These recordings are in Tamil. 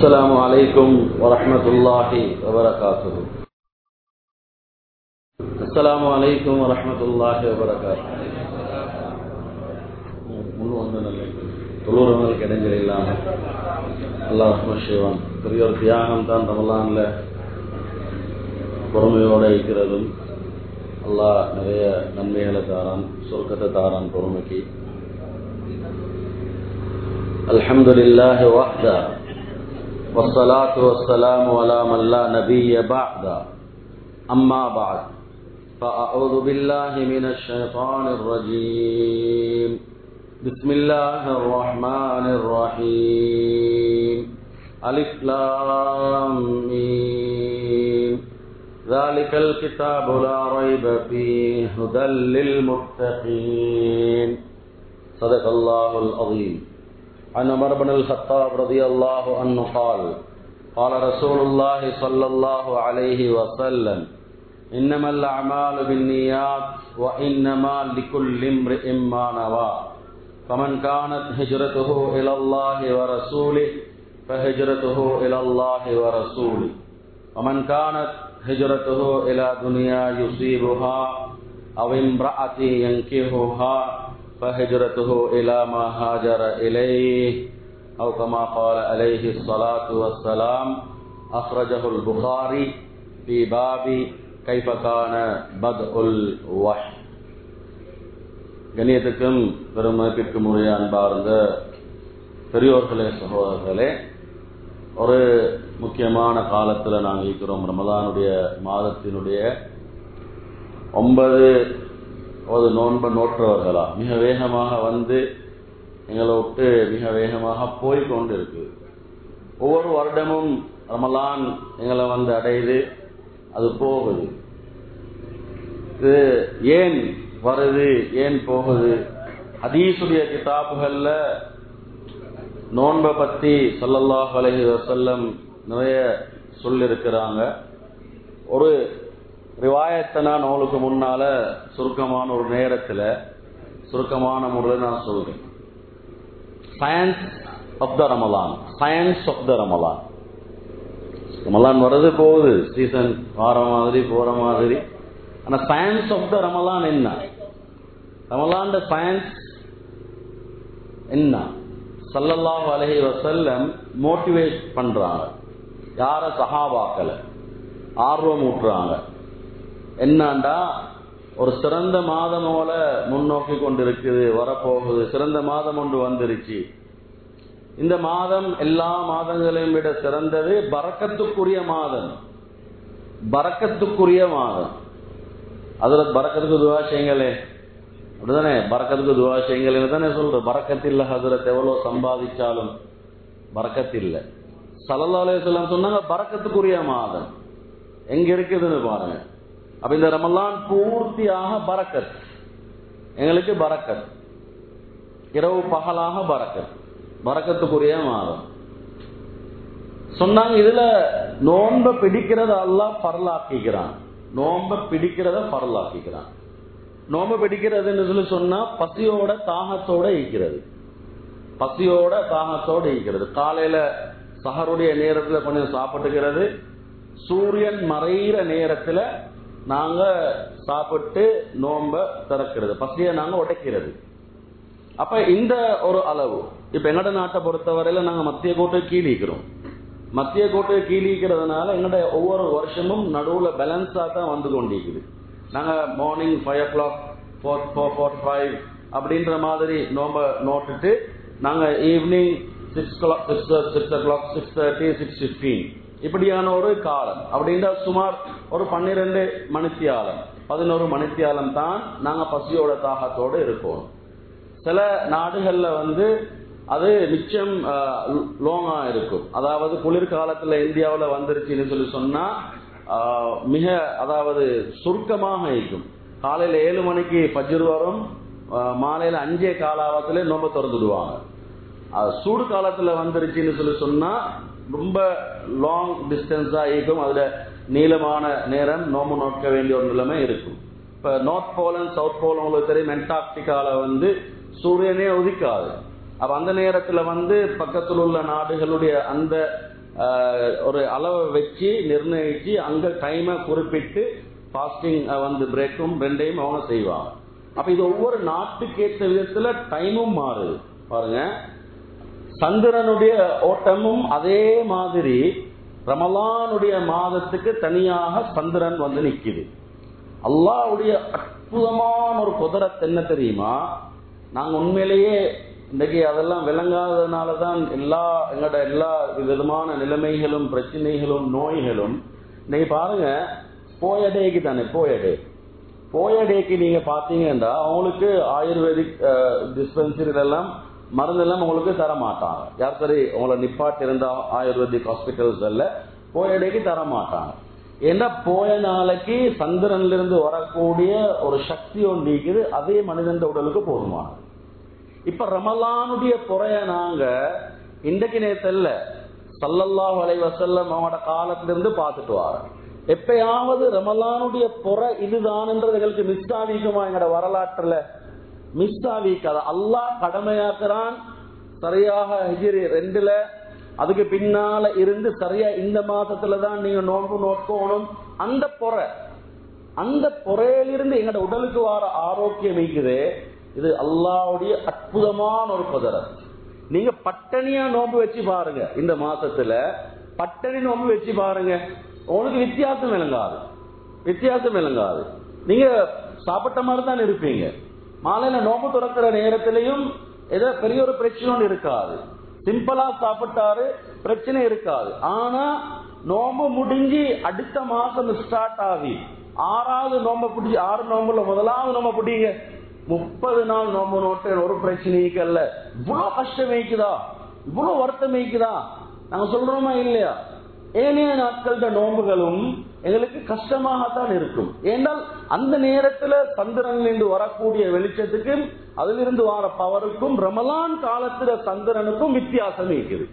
السلام عليكم ورحمة الله وبركاته السلام عليكم ورحمة الله وبركاته முன்னு வந்து நல்ல தொழுறவங்களுக்கு இடைஞ்சல் இல்லாமல் அல்லாஹ் ரஹ்மத் செய்வான் பெரிய ஒரு தியாகம் தான் ரமலான்ல பொறுமையோடு இருக்கிறதும் அல்லாஹ் நிறைய நன்மைகளை தாரான் சொர்க்கத்தை தாரான் பொறுமைக்கு الحمد لله وحده والصلاة والسلام على من لا نبي بعد أما بعد فأعوذ بالله من الشيطان الرجيم بسم الله الرحمن الرحيم ألف لام ميم ذلك الكتاب لا ريب فيه هدى للمتقين صدق الله العظيم عن عمر بن الخطاب رضي الله عنه قال قال رسول الله صلى الله عليه وسلم إنما الأعمال بالنيات وإنما لكل امرئ ما نوى فمن كانت هجرته إلى الله ورسوله فهجرته إلى الله ورسوله ومن كانت هجرته إلى دنيا يصيبها أو امرأة ينكهها فهجرته إلى ما هاجر إليه أو كما قال عليه الصلاة والسلام أخرجه البخاري في باب كيف كان بدء الوحي கண்ணியத்துக்கும் பெருமதிப்பிற்கும் உரிய அன்பார்ந்த பெரியோர்களே சகோதரர்களே ஒரு முக்கியமான காலத்தில் நாங்கள் இருக்கிறோம் ரமதானுடைய மாதத்தினுடைய ஒன்பது ஒரு நோன்பை நோற்றவர்களா மிக வேகமாக வந்து எங்களை விட்டு மிக வேகமாக போய் கொண்டு இருக்கு ஒவ்வொரு வருடமும் ரமலான் எங்களை வந்து அடையுது அது போகுது இது ஏன் வருது ஏன் போகுது ஹதீசுடைய கிதாபுகள்ல நோன்பை பத்தி சல்லல்லாஹ் அலஹி வசல்லம் நிறைய சொல்லிருக்கிறாங்க ஒரு ரிவாயத்தை நான் உங்களுக்கு முன்னால சுருக்கமான ஒரு நேரத்தில் சுருக்கமான முறையில் நான் சொல்றேன் science of the Ramadan science of the Ramadan ரமலான் வர்றது போகுது சீசன் வார மாதிரி போற மாதிரி ஆனா சயின்ஸ் ஆஃப் த ரமலான் என்ன ரமலான் சயின்ஸ் என்ன சல்லல்லாஹ் அலஹி வசல்லம் மோட்டிவேட் பண்றாங்க யார சஹாபாக்களை ஆர்வம் ஊட்டுறாங்க என்னண்டா ஒரு சிறந்த மாதம் போல முன்னோக்கி கொண்டிருக்குது வரப்போகுது சிறந்த மாதம் ஒன்று வந்துருச்சு இந்த மாதம் எல்லா மாதங்களையும் விட சிறந்தது பறக்கத்துக்குரிய மாதம் பறக்கத்துக்குரிய மாதம் அதுல பறக்கத்துக்கு துவா செய்யுங்களே அப்படிதானே பறக்கத்துக்கு துவா செய்யுங்களேன்னு தானே சொல்ற பறக்கத்தில்ல ஹசரத் எவ்வளவு சம்பாதிச்சாலும் பறக்கத்தில்ல சலல்லாலே சொன்னாங்க பறக்கத்துக்குரிய மாதம் எங்க இருக்குதுன்னு பாருங்க அப்ப இந்த ரமலான் பூர்த்தியாக பறக்கத் எங்களுக்கு பறக்கத் இரவு பகலாக பறக்கத் பறக்கத்துக்குரிய மாதம் சொன்னாங்க இதுல நோன்ப பிடிக்கிறத எல்லாம் பரலாக்கிக்கிறான் நோம்ப பிடிக்கிறத பரலாக்கிக்கிறான் நோம்ப பிடிக்கிறதுன்னு சொல்லி சொன்னா பசியோட தாகத்தோட ஈக்கிறது பசியோட தாகத்தோட ஈக்கிறது காலையில சஹருடைய நேரத்துல கொஞ்சம் சாப்பிட்டுக்கிறது சூரியன் மறைகிற நேரத்துல நாங்க சாப்பிட்டு நோம்ப திறக்கிறது பசிய நாங்க உடைக்கிறது அப்ப இந்த ஒரு அளவு இப்ப எங்கட நாட்டை பொறுத்தவரையில நாங்க மத்திய கோட்டை கீழிக்கிறோம் மத்திய கோட்டை கீழிக்கிறதுனால எங்கட ஒவ்வொரு வருஷமும் நடுவுல பேலன்ஸா தான் வந்து கொண்டிருக்குது நாங்க morning five o'clock four four four five அப்படின்ற மாதிரி நோம்ப நோட்டுட்டு நாங்க evening six clock six six o'clock six thirty six fifteen இப்படியான ஒரு காலம் அப்படின்ற சுமார் ஒரு பன்னிரெண்டு மணித்தியாலம் பதினோரு மணித்தியாலம் தான் நாங்க பசியோட தாகத்தோடு இருக்கோம் சில நாடுகள்ல வந்து அது மிச்சம் லோங்கா இருக்கும் அதாவது குளிர்காலத்துல இந்தியாவுல வந்துருச்சுன்னு சொல்லி சொன்னா மிக அதாவது சுருக்கமாக இருக்கும் காலையில ஏழு மணிக்கு பஜ்ர் வரும் மாலையில அஞ்சே காலாவத்துல நோம்ப திறந்துடுவாங்க சூடு காலத்துல வந்துருச்சுன்னு சொல்லி சொன்னா ரொம்ப லாங் டிஸ்டன்ஸா இருக்கும் அதுல நீளமான நேரம் நோம்பு நோக்க வேண்டிய ஒரு நிலைமை இருக்கும் இப்ப நார்த் போலன் சவுத் போலன் உங்களுக்கு தெரியும் அண்டார்டிகால வந்து சூரியனே உதிக்காது அப்ப அந்த நேரத்துல வந்து பக்கத்தில் உள்ள நாடுகளுடைய அந்த ஆஹ், ஒரு அளவை வச்சு நிர்ணயிச்சு அங்க டைமை குறிப்பிட்டு ஃபாஸ்டிங் வந்து பிரேக்கும் ரெண்டையும் அவங்க செய்வாங்க அப்ப இது ஒவ்வொரு நாட்டுக்கு ஏற்ற விதத்துல டைமும் மாறுது பாருங்க சந்திரனுடைய ஓட்டமும் அதே மாதிரி ரமலானுடைய மாதத்துக்கு தனியாக சந்திரன் வந்து நிக்குது அல்லாஹ்வுடைய அற்புதமான ஒரு குதிரத் என்ன தெரியுமா நாங்க உண்மையிலேயே இன்றைக்கு அதெல்லாம் விளங்காததுனால தான் எல்லா எங்களோட எல்லா விதமான நிலைமைகளும் பிரச்சனைகளும் நோய்களும் இன்னைக்கு பாருங்க போயடேக்கு தானே போயடே போயடேக்கு நீங்க பாத்தீங்கன்னா அவங்களுக்கு ஆயுர்வேதிக் டிஸ்பென்சரியில எல்லாம் மருந்து எல்லாம் உங்களுக்கு தர மாட்டாங்க யார் சரி உங்களை நிப்பாட்டி இருந்தா ஆயுர்வேதிக் ஹாஸ்பிட்டல்ஸ் அல்ல போயடேக்கு தர மாட்டாங்க ஏன்னா போய நாளைக்கு சந்திரன்ல இருந்து வரக்கூடிய ஒரு சக்தி ஒன்று இருக்குது அதே மனிதன் உடலுக்கு போதுமானது இப்ப ரமலானுடைய பொறைய நாங்க இன்றைக்கு நேத்தல்ல சல்லல்லாஹு அலைஹி வஸல்லம் அவனோட காலத்திலிருந்து பார்த்துட்டு வரோம் எப்பயாவது ரமலானுடைய பொறை இதுதான்ன்றது எங்களுக்கு மிஸ் ஆவிக்குமா எங்களோட வரலாற்றுல மிஸ் ஆவிக்காத அல்லாஹ் கடமையாக்குறான் சரியாக ஹிஜ்ரி ரெண்டுல அதுக்கு பின்னால இருந்து சரியா இந்த மாசத்துல தான் நீங்க நோன்பு நோக்கணும் அந்த பொறை அந்த பொறையிலிருந்து எங்களோட உடலுக்கு வர ஆரோக்கியம் இருக்குது இது அல்லாவுடைய அற்புதமான ஒரு குதிரை நீங்க பட்டணியா நோன்பு வச்சு பாருங்க இந்த மாசத்துல பட்டணி நோன்பு வச்சு பாருங்க உங்களுக்கு வித்தியாசம் விளங்காது வித்தியாசம் விளங்காது நீங்க சாப்பிட்ட மாதிரி தான் இருப்பீங்க மாலையில நோம்பு துறக்கிற நேரத்திலையும் ஏதோ பெரிய ஒரு பிரச்சனை ஒண்ணு இருக்காது சிம்பிளா சாப்பிட்டாரு பிரச்சனை இருக்காது ஆனா நோம்பு முடிஞ்சு அடுத்த மாசம் ஸ்டார்ட் ஆகி ஆறாவது நோம்ப பிடிச்சி ஆறு நோம்புல முதலாவது நோம்ப பிடிங்க முப்பது நாள் நோம்பு நோட்டு ஒரு பிரச்சனைக்கு அல்ல இவ்வளவு கஷ்டம் வைக்குதா இவ்வளவு வருத்தம் வைக்குதா நாங்க சொல்றோமா இல்லையா ஏனைய நாட்கள நோன்புகளும் எங்களுக்கு கஷ்டமாகத்தான் இருக்கும் ஏனால் அந்த நேரத்துல சந்திரனிலிருந்து வரக்கூடிய வெளிச்சத்துக்கும் அதிலிருந்து வர பவருக்கும் ரமலான் காலத்துல சந்திரனுக்கும் வித்தியாசம் இருக்குது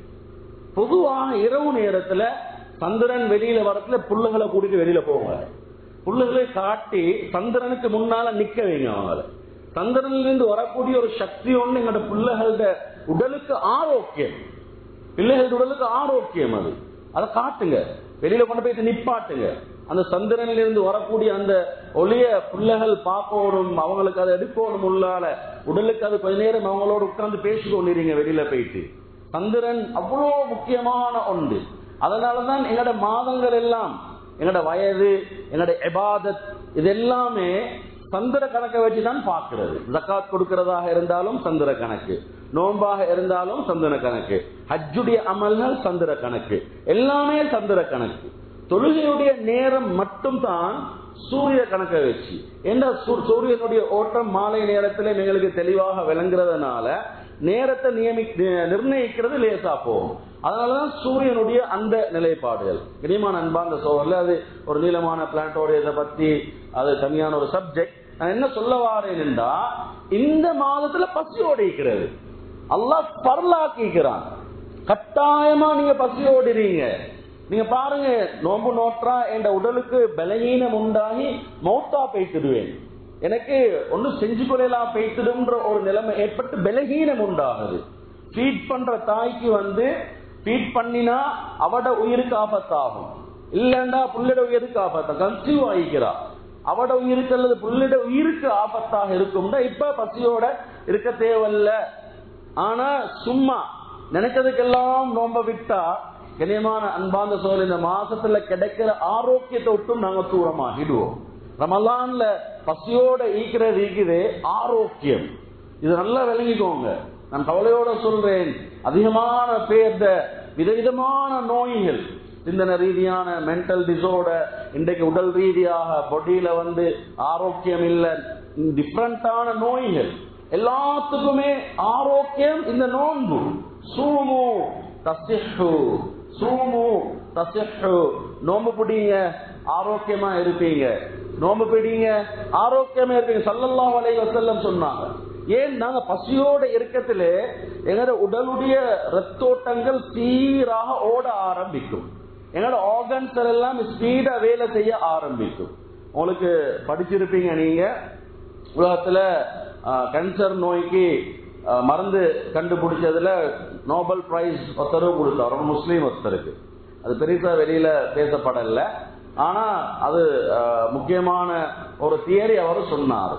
பொதுவாக இரவு நேரத்துல சந்திரன் வெளியில வரத்துல புல்லுகளை கூட்டிட்டு வெளியில போவாங்க புல்லுகளை காட்டி சந்திரனுக்கு முன்னால நிக்க வைங்க அவங்கள சந்திரனிலிருந்து வரக்கூடிய ஒரு சக்தி ஒண்ணு எங்களோட பிள்ளைகளோட உடலுக்கு ஆரோக்கியம் பிள்ளைகள் உடலுக்கு ஆரோக்கியம் அது அதை காட்டுங்க வெளியில கொண்டு போயிட்டு நிப்பாட்டுங்க அந்த சந்திரனில் இருந்து வரக்கூடிய அந்த ஒளிய பிள்ளைகள் பார்க்கணும் அவங்களுக்கு அதை எடுக்கணும் உள்ளால உடலுக்கு அது கொஞ்ச நேரம் அவங்களோட உட்கார்ந்து பேசிக்கொண்டிருங்க வெளியில போயிட்டு சந்திரன் அவ்வளோ முக்கியமான ஒன்று அதனாலதான் எங்களோட மாதங்கள் எல்லாம் எங்களோட வயது எங்களோட எபாதத் இது எல்லாமே சந்திர கணக்கை வச்சு தான் பார்க்கிறது ஜக்காத் கொடுக்கிறதாக இருந்தாலும் சந்திர கணக்கு நோன்பாக இருந்தாலும் சந்திர கணக்கு ஹஜ்ஜுடைய அமல்கள் சந்திர கணக்கு எல்லாமே சந்திர கணக்கு தொழுகையுடைய நேரம் மட்டும் தான் சூரிய கணக்கை வச்சு என்ன சூரியனுடைய ஓட்டம் மாலை நேரத்தில் எங்களுக்கு தெளிவாக விளங்குறதுனால நேரத்தை நியமி நிர்ணயிக்கிறது லேசா போகும் அதனாலதான் சூரியனுடைய அந்த நிலைப்பாடுகள் இனிமான அன்பா அந்த சோழர்ல அது ஒரு நீளமான பிளான்டோட இதை பத்தி அது தனியான ஒரு சப்ஜெக்ட் நான் என்ன சொல்ல வாரேன் என்றா இந்த மாதத்துல பசியோடு இருக்கிறது அல்லாஹ் பரலாக்கிக்கிறான் கட்டாயமா நீங்க பசியோடுறீங்க நீங்க பாருங்க நோம்பு நோற்றா என் உடலுக்கு பலகீனம் உண்டாகி மௌத்தா பேய்த்திடுவேன் எனக்கு ஒண்ணு செஞ்சு கொள்ளலாம் பேய்த்திடும்ன்ற ஒரு நிலைமை ஏற்பட்டு பலகீனம் உண்டாகுது ஃபீட் பண்ற தாய்க்கு வந்து ஃபீட் பண்ணினா அவட உயிருக்கு ஆபத்தாகும் இல்லண்டா புள்ளிட உயிருக்கு ஆபத்தா கன்சீவ் ஆகிக்கிறா அவட உயிருக்கு அல்லது புள்ளிட உயிருக்கு ஆபத்தாக இருக்கும்டா இப்ப பசியோட இருக்க தேவையில்ல ஆனா சும்மா நினைச்சதுக்கெல்லாம் நோம்ப விட்டா கனியமான அன்பாந்த சோழ இந்த மாசத்துல கிடைக்கிற ஆரோக்கியத்தை விட்டும் நாங்க தூரமாகிடுவோம் ரமலான்ல பசியோட ஈக்கிறது ஈக்குது ஆரோக்கியம் இது நல்லா விளங்கிக்கோங்க நான் கவலையோட சொல்றேன் அதிகமான பேர்த விதவிதமான நோய்கள் சிந்தனை ரீதியான மென்டல் டிசோர்டர் இன்றைக்கு உடல் ரீதியாக பொடியில வந்து ஆரோக்கியம் இல்லை டிஃப்ரெண்டான நோய்கள் எல்லாத்துக்குமே ஆரோக்கியம் இந்த நோன்பு சூமு தசிஹு சூமு தசிஹு நோம்பு பிடிங்க ஆரோக்கியமா இருப்பீங்க நோம்பு பிடிங்க ஆரோக்கியமா இருப்பீங்க சல்லல்லாஹு அலைஹி வஸல்லம் சொன்னாங்க ஏன் நாங்க பசியோட இருக்கத்துல எங்களோட உடலுடைய ரத்தோட்டங்கள் சீராக ஓட ஆரம்பிக்கும் எங்களோட ஆர்கன்ஸ் எல்லாம் ஸ்பீடா வேலை செய்ய ஆரம்பிக்கும் உங்களுக்கு படிச்சிருப்பீங்க நீங்க உலகத்துல கேன்சர் நோய்க்கு அஹ், மருந்து கண்டுபிடிச்சதுல நோபல் பிரைஸ் ஒருத்தரும் கொடுத்தார் ஒரு முஸ்லீம் ஒருத்தருக்கு அது பெருசா வெளியில பேசப்படல ஆனா அது அஹ், முக்கியமான ஒரு தியரி அவர் சொன்னார்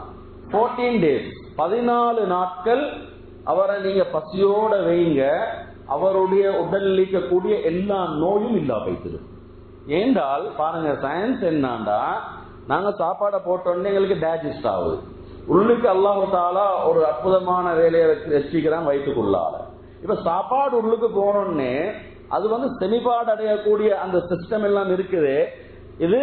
14 டேஸ் பதினாலு நாட்கள் அவரை நீங்க பசியோட வைங்க அவருடைய உடலில் இருக்கக்கூடிய எல்லா நோயும் இல்லா வைத்திடும் ஏண்டால் பாருங்க சயின்ஸ் என்னண்டா நாங்க சாப்பாடை போட்டோன்னே எங்களுக்கு டைஜஸ்ட் ஆகுது உள்ளுக்கு அல்லாஹு தாலா ஒரு அற்புதமான வேலையை வச்சு வச்சுக்கிறான் வயிற்றுக்குள்ளால இப்ப சாப்பாடு உள்ளுக்கு போனோடனே அது வந்து செமிபாடு அடையக்கூடிய அந்த சிஸ்டம் எல்லாம் இருக்குது இது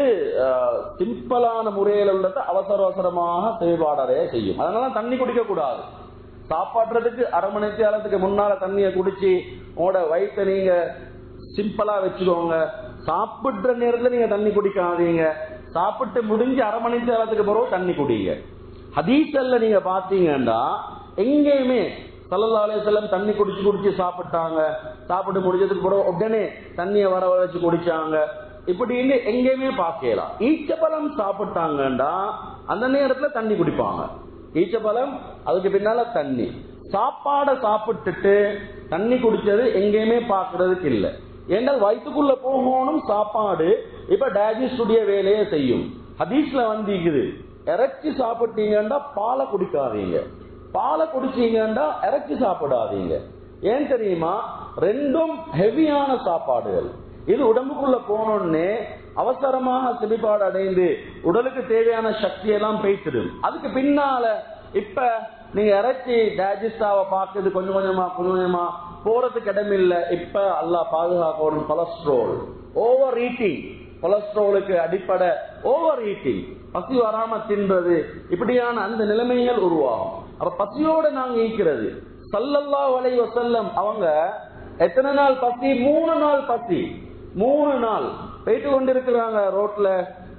சிம்பிளான முறையில் உள்ளதை அவசர அவசரமாக செமிபாடு அடைய செய்யும் அதனால தண்ணி குடிக்க கூடாது சாப்பாடுறதுக்கு அரை மணி நேரத்துக்கு முன்னால தண்ணியை குடிச்சு உங்களோட வயிற்றை நீங்க சிம்பிளா வச்சுக்கோங்க சாப்பிடுற நேரத்துல நீங்க தண்ணி குடிக்காதீங்க சாப்பிட்டு முடிஞ்சு அரை மணி நேரத்துக்கு பிறகு தண்ணி குடிங்க ஹதீசல்ல நீங்க பாத்தீங்கன்னா எங்கேயுமே சல்லல்லா அலையம் தண்ணி குடிச்சு குடிச்சு சாப்பிட்டாங்க சாப்பிட்டு முடிஞ்சதுக்கு பிறகு உடனே தண்ணியை வர வச்சு குடிச்சாங்க இப்படின்னு எங்கேயுமே பார்க்கலாம் ஈச்சப்பழம் சாப்பிட்டாங்கன்னா அந்த நேரத்துல தண்ணி குடிப்பாங்க ஈச்சப்பழம் அதுக்கு பின்னால தண்ணி சாப்பாடை சாப்பிட்டுட்டு தண்ணி குடிச்சது எங்கேயுமே பாக்குறதுக்கு இல்ல ஏன்னா வயிற்றுக்குள்ள போகணும் சாப்பாடு இப்ப டைஜஸ்டுடைய வேலையை செய்யும் ஹதீஸ்ல வந்திக்குது இறைச்சி சாப்பிட்டீங்கன்னா பாலை குடிக்காதீங்க பாலை குடிச்சீங்கன்னா இறைச்சி சாப்பிடாதீங்க ஏன் தெரியுமா ரெண்டும் ஹெவியான சாப்பாடுகள் இது உடம்புக்குள்ள போனோடனே அவசரமாக செழிப்பாடு அடைந்து உடலுக்கு தேவையான சக்தி எல்லாம் பேசிடும் அதுக்கு பின்னால இப்ப நீங்க இறைச்சி டைஜஸ்டாவை பார்க்குது கொஞ்சம் கொஞ்சமா கொஞ்சம் கொஞ்சமா போறதுக்கு இடமில்ல இப்ப அல்லாஹ் பாதுகாக்கணும் கொலஸ்ட்ரால் ஓவர் ஈட்டிங் கொலஸ்ட்ராலுக்கு அடிப்படை ஓவர் ஈட்டிங் பசி வராம தின்றது இப்படியான அந்த நிலைமைகள் உருவாகும் அப்ப பசியோட நாங்க ஈக்கிறது சல்லல்லா வலை வசல்லம் அவங்க எத்தனை நாள் பசி மூணு நாள் பசி மூணு நாள் போயிட்டு கொண்டிருக்கிறாங்க ரோட்ல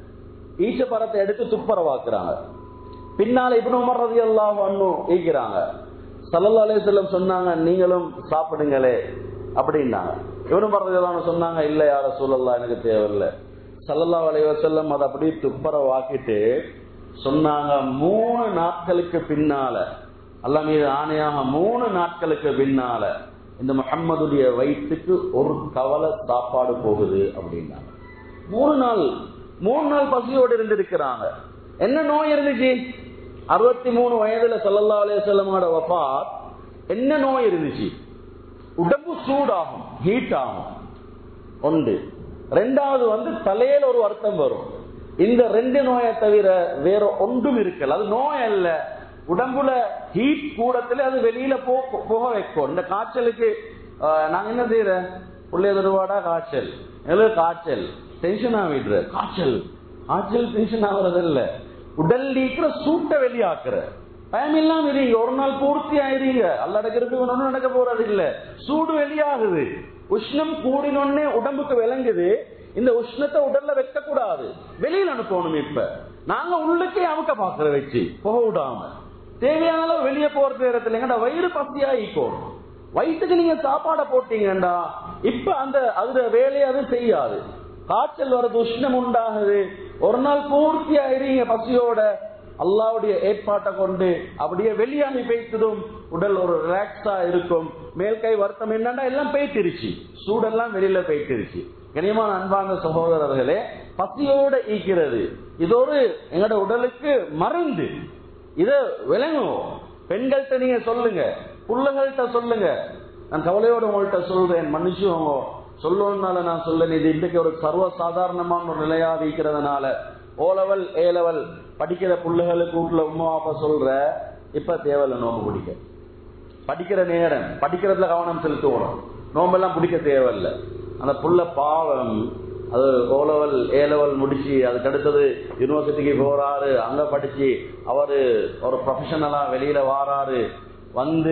ஈச்ச பரத்தை எடுத்து துப்பரவாக்குறாங்க பின்னால இப்படி உமர் ரதி எல்லாம் ஈக்கிறாங்க சல்லல்லா அலைஹி வஸல்லம் சொன்னாங்க நீங்களும் சாப்பிடுங்களே அப்படின்னாங்க இவனும் பரவாயில்ல சொன்னாங்க இல்ல யார சூழல்லா எனக்கு தேவையில்லை சல்லல்லா அலைஹி வஸல்லம் அதை அப்படியே துப்பரவாக்கிட்டு சொன்னாங்க மூணு நாட்களுக்கு பின்னால அல்ல மீது ஆணையாக மூணு நாட்களுக்கு பின்னால இந்த முகம்மதுடைய வயிற்றுக்கு ஒரு கவலை சாப்பாடு போகுது அப்படின்னாங்க மூணு நாள் மூணு நாள் பசியோடு இருந்திருக்கிறாங்க என்ன நோய் இருந்துச்சு அறுபத்தி மூணு வயதுல சல்லல்லா அலையமோட வபாத் என்ன நோய் இருந்துச்சு உடம்பு சூடாகும் ஹீட் ஆகும் ஒன்று ரெண்டாவது வந்து தலையில ஒரு வருத்தம் வரும் இந்த ரெண்டு நோயை தவிர வேற ஒன்றும் இருக்கல அது நோய் அல்ல உடம்புல ஹீட் கூடத்துல அது வெளியில போ- போக வைக்கும் இந்த காய்ச்சலுக்கு ஆஹ், நாங்க என்ன செய்யற புள்ளைய தருவாடா காய்ச்சல் எங்களுக்கு காய்ச்சல் டென்ஷன் ஆகிடுற காய்ச்சல் காய்ச்சல் டென்ஷன் ஆகுறது இல்ல உடல் இருக்கிற சூட்டை வெளியாக்குற பயம் இல்லாம இருங்க ஒரு நாள் பூர்த்தி ஆயிருங்க அல்ல நடக்கிறது ஒன்னும் நடக்க போறது இல்ல சூடு வெளியாகுது உஷ்ணம் கூடினோடனே உடம்புக்கு விளங்குது இந்த உஷ்ணத்தை உடல்ல வைக்க கூடாது வெளியில அனுப்பணும் இப்ப நாங்க உள்ளுக்கே அமுக்க பாக்குற வச்சு போக விடாம தேவையான அளவு வெளியே போறது நேரத்துல எங்கடா வயிறு பசியா ஈக்கணும் வயிற்றுக்கு நீங்க சாப்பாடை போட்டீங்கடா இப்ப அந்த அதுல வேலையை அது செய்யாது காய்ச்சல் வருது உஷ்ணம் உண்டாகுது ஒரு நாள் பூர்த்தி ஆயிருங்க பசியோட அல்லாவுடைய ஏற்பாட்டை கொண்டு அப்படியே வெளியாகி பேய்த்ததும் உடல் ஒரு ரிலாக்ஸா இருக்கும் மேல் கை வருத்தம் என்னன்னா எல்லாம் பேய்த்திருச்சு சூடெல்லாம் வெளியில பேய்த்திருச்சு கனியமான அன்பான சகோதரர்களே பசியோட ஈக்கிறது இது ஒரு எங்களோட உடலுக்கு மருந்து இத விளங்கும் பெண்கள்கிட்ட நீங்க சொல்லுங்க பிள்ளைகள்கிட்ட சொல்லுங்க நான் கவலையோட உங்கள்கிட்ட சொல்றேன் மன்னிச்சுவோங்க சொல்லணும்னால நான் சொல்ல இது இன்றைக்கு ஒரு சர்வ சாதாரணமான ஒரு நிலையா இருக்கிறதுனால ஓ லெவல் ஏ லெவல் படிக்கிற பிள்ளைகளுக்கு வீட்டுல உமா அப்பா சொல்ற இப்ப தேவையில்ல நோம்பு பிடிக்க படிக்கிற நேரம் படிக்கிறதுல கவனம் செலுத்துவோம் நோம்பெல்லாம் பிடிக்க தேவையில்ல அந்த புள்ள பாவம் அது ஓ லெவல் ஏ லெவல் முடிச்சு அதுக்கு அடுத்தது யூனிவர்சிட்டிக்கு போறாரு அங்க படிச்சு அவரு ஒரு ப்ரொஃபஷனலா வெளியில வாராரு வந்து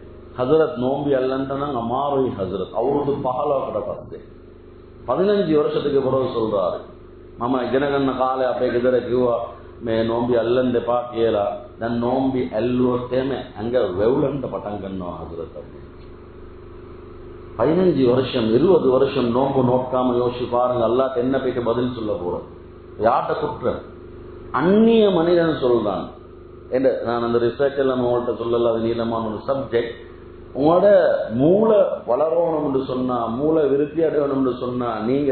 ஹசரத் நோம்பி அல்லன்ட்டு மாறு ஹசரத் அவரது பகலோ கூட பார்த்து பதினஞ்சு வருஷத்துக்கு பிறகு சொல்றாரு මම ඉගෙන ගන්න කාලේ අපේ ගෙදර කිව්වා මේ නෝම්බි අල්ලන්න එපා කියලා. දැන් නෝම්බි ඇල්ලුවොත් එහෙම ඇඟ වෙවුලන්න පටන් ගන්නවා හදරත. பதினஞ்சு வருஷம் இருபது வருஷம் நோம்பு நோக்காம யோசிச்சு பாருங்க அல்லாஹ் என்ன போயிட்டு பதில் சொல்ல போறோம் யார்கிட்ட குற்றம் அந்நிய மனிதன் சொல்றான் என்ற நான் அந்த ரிசர்ச் எல்லாம் உங்கள்கிட்ட சொல்லல அது நீளமான ஒரு சப்ஜெக்ட் உங்களோட மூளை வளரணும்னு சொன்னா மூளை விருத்தி அடையணும்னு சொன்னா நீங்க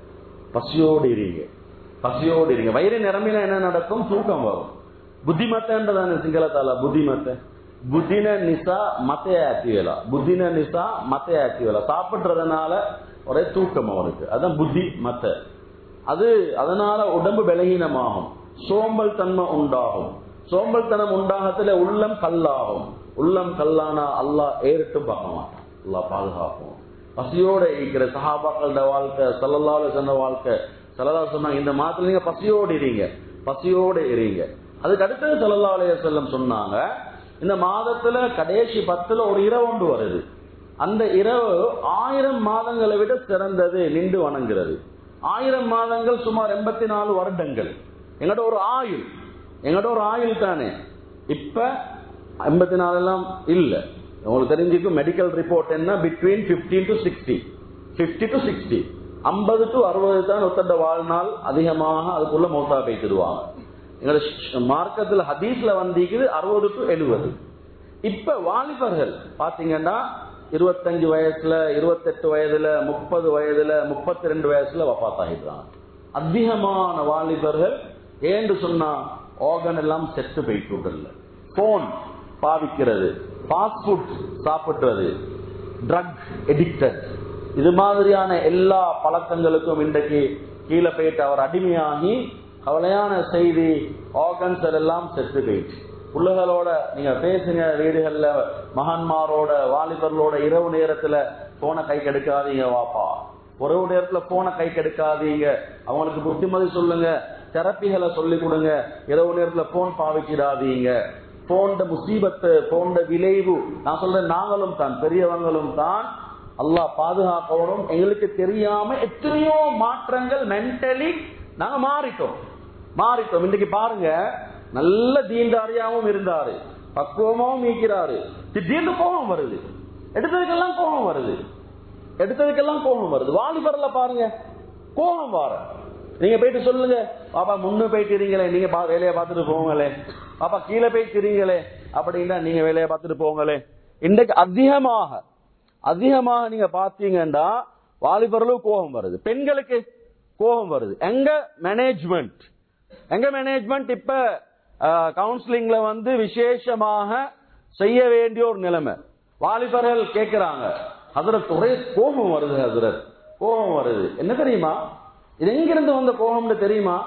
பசியோடு இருங்க பசியோடு இருங்க வயிறு நிரம்பினா என்ன நடக்கும் தூக்கம் வரும் புத்திமத்தன்றதான சிங்களத்தால புத்திமத்த புத்தின நிசா மத்தைய ஆக்டிவேலா புத்தின நிசா மத்தைய ஆக்டிவேலா சாப்பிடுறதுனால ஒரே தூக்கம் அவனுக்கு அதான் புத்தி மத்த அது அதனால உடம்பு பலகீனமாகும் சோம்பல் தன்மை உண்டாகும் சோம்பல் தனம் உண்டாகத்துல உள்ளம் கல்லாகும் உள்ளம் கல்லானா அல்லாஹ் ஏறிட்டு பார்க்க மாட்டான் அல்லாஹ் பாதுகாப்போம் பசியோட இருக்கிற சஹாபாக்களோட வாழ்க்கை சல்லல்லால சொன்ன வாழ்க்கை சல்லல்லா சொன்னாங்க இந்த மாதத்துல நீங்க பசியோடு இருங்க பசியோடு இருங்க அதுக்கு அடுத்தது சல்லல்லா அலைய செல்லம் சொன்னாங்க இந்த மாதத்துல கடைசி பத்துல ஒரு இரவு ஒன்று வருது அந்த இரவு ஆயிரம் மாதங்களை விட சிறந்தது நின்று வணங்குறது ஆயிரம் மாதங்கள் சுமார் எண்பத்தி நாலு வருடங்கள் எங்கட ஒரு ஆயுள் எங்கட ஒரு ஆயுள் தானே இப்ப எண்பத்தி நாலு எல்லாம் இல்ல உங்களுக்கு தெரிஞ்சுக்கும் மெடிக்கல் ரிப்போர்ட் என்ன between fifteen to sixty fifty to sixty ஐம்பது டு அறுபது தான் ஒத்தண்ட வாழ்நாள் அதிகமாக அதுக்குள்ள மௌத்தா பேசிடுவாங்க எங்களோட மார்க்கத்தில் ஹதீஸ்ல வந்திக்குது அறுபது டு எழுபது இப்ப வாலிபர்கள் பாத்தீங்கன்னா இருபத்தஞ்சு வயசுல இருபத்தெட்டு வயதுல முப்பது வயதுல முப்பத்தி ரெண்டு வயசுல வப்பாத்தாகிடுறாங்க அதிகமான வாலிபர்கள் ஏன்னு சொன்னா ஆர்கன் எல்லாம் செத்து போயிட்டு போன் பாவிக்கிறது ஃபாஸ்ட் ஃபுட் சாப்பிடுறது ட்ரக் எடிக்டட் இது மாதிரியான எல்லா பழக்கங்களுக்கும் இன்றைக்கு கீழே போயிட்டு அவர் அடிமையாகி கவலையான செய்தி ஆர்கன்ஸ் எல்லாம் செத்து போயிடுச்சு பிள்ளைகளோட நீங்க பேசுங்க வீடுகள்ல மகான்மாரோட வாலிபர்களோட இரவு நேரத்துல போன கை கெடுக்காதீங்க வாப்பா உறவு நேரத்துல போன கை கெடுக்காதீங்க அவங்களுக்கு புத்திமதி சொல்லுங்க தெரப்பிகளை சொல்லி கொடுங்க இரவு நேரத்துல போன் பாவிச்சிடாதீங்க போன்ற முசீபத்து போன்ற விளைவு நான் சொல்றேன் நாங்களும் தான் பெரியவங்களும் தான் அல்லாஹ் பாதுகாக்கணும் எங்களுக்கு தெரியாம எத்தனையோ மாற்றங்கள் மென்டலி நாங்க மாறிட்டோம் மாறிட்டோம் இன்னைக்கு பாருங்க நல்ல தீண்டாரியாவும் இருந்தாரு பக்குவமாவும் மீக்கிறாரு திடீர்னு கோபம் வருது எடுத்ததுக்கெல்லாம் கோபம் வருது எடுத்ததுக்கெல்லாம் கோபம் வருது வாலிபர்ல பாருங்க கோபம் வர நீங்க போயிட்டு சொல்லுங்க பாப்பா முன்னு போயிட்டு இருங்களே நீங்க பா- வேலையை பார்த்துட்டு போங்களே பாப்பா கீழே போயிட்டு இருங்களே அப்படின்னா நீங்க வேலையை பார்த்துட்டு போங்களே இன்றைக்கு அதிகமாக அதிகமாக நீங்க பாத்தீங்கன்னா வாலிபர்களும் கோபம் வருது பெண்களுக்கு கோபம் வருது எங்க மேனேஜ்மெண்ட் எங்க மேனேஜ்மெண்ட் இப்ப கவுன்சிலிங்ல வந்து விசேஷமாக செய்ய வேண்டிய ஒரு நிலைமை வாலிபர்கள் கேட்கிறாங்க ஹசரத் ஒரே கோபம் வருது ஹசரத் கோபம் வருது என்ன தெரியுமா இது எங்கிருந்து வந்த கோபம்னு தெரியுமா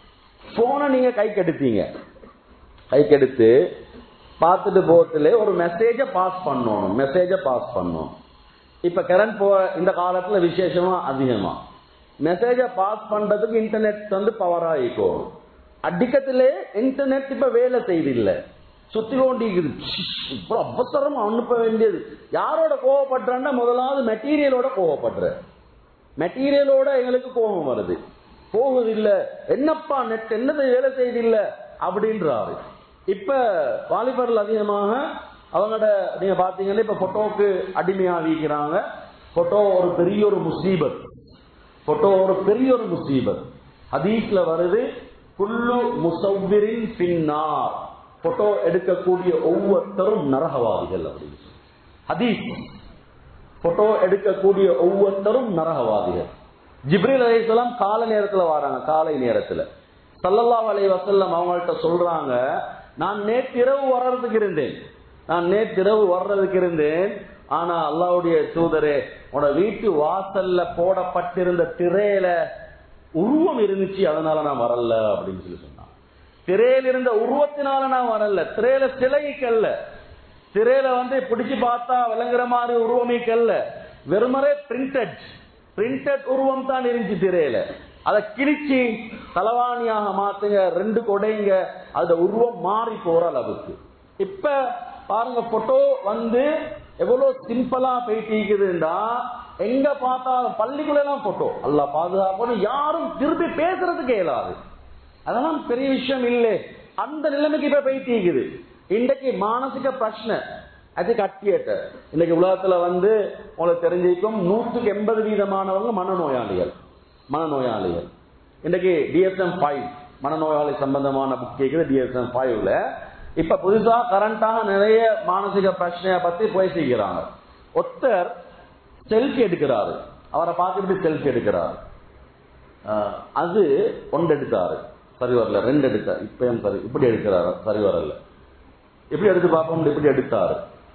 போனை நீங்க கை கெடுத்தீங்க கை கெடுத்து பார்த்துட்டு போகத்துல ஒரு மெசேஜ பாஸ் பண்ணணும் மெசேஜ பாஸ் பண்ணணும் இப்ப கரண்ட் போ இந்த காலத்துல விசேஷமா அதிகமா மெசேஜ பாஸ் பண்றதுக்கு இன்டர்நெட் வந்து பவர் ஆகிக்கும் அடிக்கத்திலே இன்டர்நெட் இப்ப வேலை செய்தில்லை சுத்தி கொண்டிருக்குது இப்ப அவசரமா அனுப்ப வேண்டியது யாரோட கோவப்படுறேன்னா முதலாவது மெட்டீரியலோட கோவப்படுற மெட்டீரியலோட எங்களுக்கு கோபம் வருது போகுது இல்ல என்னப்பா நெட் என்னது வேலை செய்து இல்ல அப்படின்றாரு இப்ப வாலிபர்கள் அதிகமாக அவங்களோட நீங்க பாத்தீங்கன்னா இப்ப போட்டோக்கு அடிமையாகிக்கிறாங்க போட்டோ ஒரு பெரிய ஒரு முசீபத் போட்டோ ஒரு பெரிய ஒரு முசீபத் ஹதீஸ்ல வருது குல்லு முசவ்விரின் பின்னார் போட்டோ எடுக்கக்கூடிய ஒவ்வொருத்தரும் நரகவாதிகள் அப்படின்னு சொல்லி. ஹதீஸ் போட்டோ எடுக்கக்கூடிய ஒவ்வொருத்தரும் நரகவாதிகள் ஜிப்ரீல் அலைஹிஸ்ஸலாம் காலை நேரத்துல வராங்க காலை நேரத்துல ஸல்லல்லாஹு அலைஹி வஸல்லம் அவங்கள்ட்ட சொல்றாங்க நான் நேற்றிரவு வர்றதுக்கு இருந்தேன் நான் நேற்றிரவு வர்றதுக்கு இருந்தேன் ஆனா அல்லாஹ்வுடைய தூதரே உன வீட்டு வாசல்ல போடப்பட்டிருந்த திரையில உருவம் இருந்துச்சு அதனால நான் வரல அப்படின்னு சொல்லி சொன்னான் திரையில இருந்த உருவத்தினால நான் வரல திரையில சிலைக்கல்ல திரையில வந்து பிடிச்சு பார்த்தா விளங்குற மாதிரி உருவமே கல்ல வெறுமரே பிரிண்டட் பிரிண்டட் உருவம் தான் இருந்துச்சு திரையில அதை கிழிச்சு தலவாணியாக மாத்துங்க ரெண்டு கொடைங்க அந்த உருவம் மாறி போற அளவுக்கு இப்ப பாருங்க போட்டோ வந்து எவ்வளவு சிம்பிளா போயிட்டு எங்க பார்த்தாலும் பள்ளிக்குள்ள எல்லாம் போட்டோ அல்ல பாதுகாக்கணும் யாரும் திருப்பி பேசுறதுக்கு இயலாது அதெல்லாம் பெரிய விஷயம் இல்லை அந்த நிலைமைக்கு இப்ப போயிட்டு இருக்குது இன்றைக்கு மானசிக பிரச்சனை அது கட்டியட்ட இன்னைக்கு உலகத்துல வந்து உங்களுக்கு தெரிஞ்சிருக்கும் நூற்றுக்கு எண்பது வீதமானவங்க மனநோயாளிகள் மனநோயாளிகள் இன்றைக்கு டிஎஸ்எம் ஃபைவ் மனநோயாளி சம்பந்தமான புக் கேட்குது டிஎஸ்எம் ஃபைவ்ல இப்ப புதுசா கரண்டாக நிறைய மானசிக பிரச்சனைய பத்தி போய் செய்கிறாங்க ஒருத்தர் செல்ஃபி எடுக்கிறாரு அவரை பார்த்துட்டு செல்ஃபி எடுக்கிறாரு ஆஹ் அது ஒன்று எடுத்தாரு சரி வரல ரெண்டு எடுத்தார் இப்பயும் சரி இப்படி எடுக்கிறாரு சரி வரல எப்படி எடுத்து பார்ப்போம் இப்படி எடுத்தாரு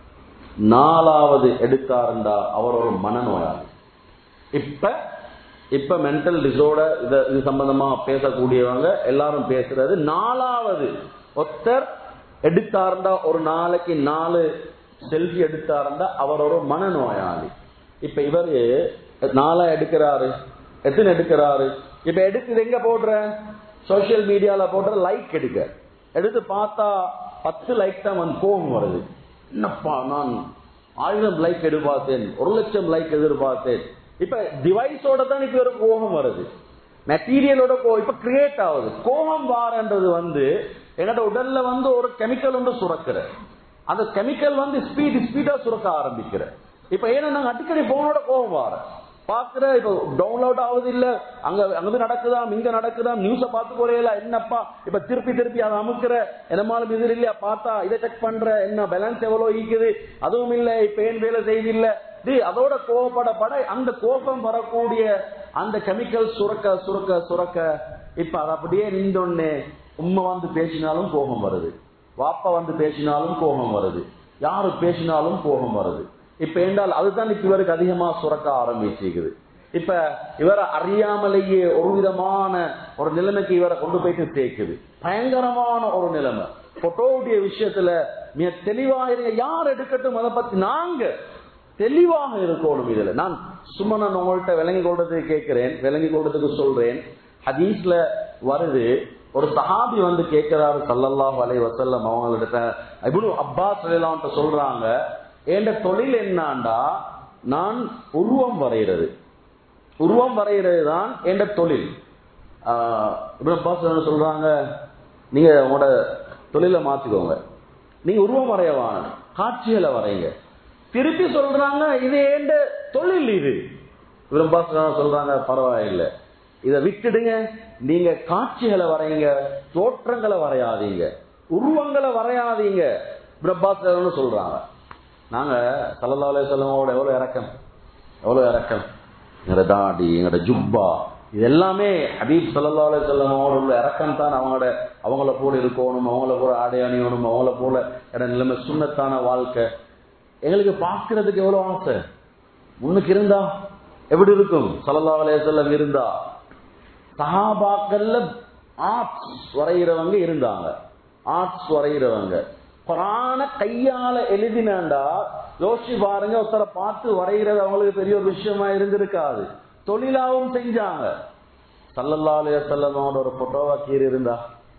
நாலாவது எடுத்தாருண்டா அவர் ஒரு மனநோயாளி இப்ப இப்ப மென்டல் டிசோர்டர் இத இது சம்பந்தமா பேசக்கூடியவங்க எல்லாரும் பேசுறது நாலாவது ஒருத்தர் எடுத்தாருந்தா ஒரு நாளைக்கு நாலு செல்ஃபி எடுத்தாருந்தா அவர் ஒரு மனநோயாளி இப்ப இவரு நாலா எடுக்கிறாரு எத்தனை எடுக்கிறாரு இப்ப எடுத்து இது எங்க போடுற சோசியல் மீடியால போடுற லைக் எடுக்க எடுத்து பார்த்தா பத்து லைக் தான் வந்து கோபம் வருது என்னப்பா நான் ஆயிரம் லைக் எதிர்பார்த்தேன் ஒரு லட்சம் லைக் எதிர்பார்த்தேன் இப்ப டிவைஸோட தான் இப்ப ஒரு கோபம் வருது மெட்டீரியலோட கோ இப்ப கிரியேட் ஆகுது கோபம் வாரன்றது வந்து என்னோட உடல்ல வந்து ஒரு கெமிக்கல் ஒன்று சுரக்கிற அந்த கெமிக்கல் வந்து ஸ்பீட் ஸ்பீடா சுரக்க ஆரம்பிக்கிற இப்ப ஏன்னா நாங்க அடிக்கடி போனோட கோபம் வார பாக்குற இப்ப டவுன்லோட் ஆகுது இல்ல அங்க அங்க நடக்குதாம் இங்க நடக்குதாம் நியூஸ பார்த்து போறேல என்னப்பா இப்ப திருப்பி திருப்பி அதை அமுக்குற என்னமாலும் இது இல்லையா பார்த்தா இதை செக் பண்ற என்ன பேலன்ஸ் எவ்வளவு ஈக்குது அதுவும் இல்ல இப்ப ஏன் வேலை செய்து இல்ல இது அதோட கோவப்படப்பட அந்த கோபம் வரக்கூடிய அந்த கெமிக்கல் சுரக்க சுரக்க சுரக்க இப்ப அது அப்படியே நின்றொன்னு உண்மை வந்து பேசினாலும் கோபம் வருது வாப்பா வந்து பேசினாலும் கோபம் வருது யாரு பேசினாலும் கோபம் வருது இப்ப என்றால் அதுதான் இப்ப இவருக்கு அதிகமா சுரக்க ஆரம்பிச்சிருக்குது இப்ப இவரை அறியாமலேயே ஒரு விதமான ஒரு நிலைமைக்கு இவரை கொண்டு போயிட்டு சேர்க்குது பயங்கரமான ஒரு நிலைமை போட்டோவுடைய விஷயத்துல மிக தெளிவாக இருங்க யார் எடுக்கட்டும் அதை பத்தி நாங்க தெளிவாக இருக்கணும் இதுல நான் சும்மா நான் உங்கள்கிட்ட விளங்கி கொள்றதுக்கு கேட்கிறேன் விளங்கி கொள்றதுக்கு சொல்றேன் ஹதீஸ்ல வருது ஒரு சஹாபி வந்து கேட்கிறாரு சல்லல்லாஹு அலைஹி வஸல்லம் அவங்கள்ட்ட இப்னு அப்பாஸ் ரலியல்லாஹு சொல்றாங்க என்ற தொழில் என்னாண்டா நான் உருவம் வரைகிறது உருவம் வரைகிறது தான் என்ற தொழில் ஆஹ் இப்னு அப்பாஸ் என்ன சொல்றாங்க நீங்க உங்களோட தொழிலை மாத்திக்கோங்க நீங்க உருவம் வரையவான காட்சிகளை வரைங்க திருப்பி சொல்றாங்க இது ஏண்ட தொழில் இது இப்னு அப்பாஸ் சொல்றாங்க பரவாயில்லை இதை விட்டுடுங்க நீங்க காட்சிகளை வரைங்க தோற்றங்களை வரையாதீங்க உருவங்களை வரையாதீங்க பிரபாஸ் சொல்றாங்க நாங்க சல்லா அலுவலமோட எவ்வளவு இறக்கம் எவ்வளவு இறக்கம் எங்களோட தாடி எங்களோட ஜுப்பா இது எல்லாமே ஹபீப் சல்லா அலுவலமோட உள்ள இறக்கம் தான் அவங்களோட அவங்கள போல இருக்கணும் அவங்கள போல ஆடை அணியணும் அவங்கள போல இட நிலைமை சுண்ணத்தான வாழ்க்கை எங்களுக்கு பார்க்கறதுக்கு எவ்வளவு ஆசை முன்னுக்கு இருந்தா எப்படி இருக்கும் சல்லா அலுவலம் இருந்தா சஹாபாக்கள்ல ஆர்ட்ஸ் வரைகிறவங்க இருந்தாங்க ஆர்ட்ஸ் வரைகிறவங்க குரான கையால எழுதினாண்டா யோசிச்சு பாருங்க ஒருத்தரை பார்த்து வரைகிறது அவங்களுக்கு பெரிய ஒரு விஷயமா இருந்திருக்காது தொழிலாவும் செஞ்சாங்க சல்லல்லா அலைய செல்லமோட ஒரு போட்டோவா கீறி இருந்தா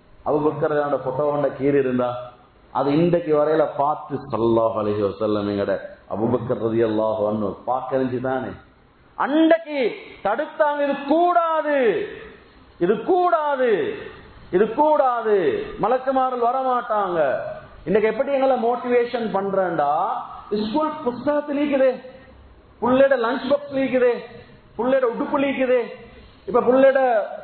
அவங்க போட்டோவோட கீறி இருந்தா அது இன்றைக்கு வரையில பார்த்து சல்லாஹ் அலஹி வசல்லம் எங்கட அபுபக்கர் ரதி அல்லாஹ் பார்க்க தானே அன்றைக்கு தடுத்தாங்க இது கூடாது இது கூடாது இது கூடாது மலக்குமாரல் வரமாட்டாங்க இன்னைக்கு எப்படி எங்களை மோட்டிவேஷன் பண்றேன்டா ஸ்கூல் புஸ்தகத்தில் இருக்குது புள்ளட லஞ்ச் பாக்ஸ் இருக்குது புள்ளட உடுப்பு இருக்குது இப்ப புள்ளட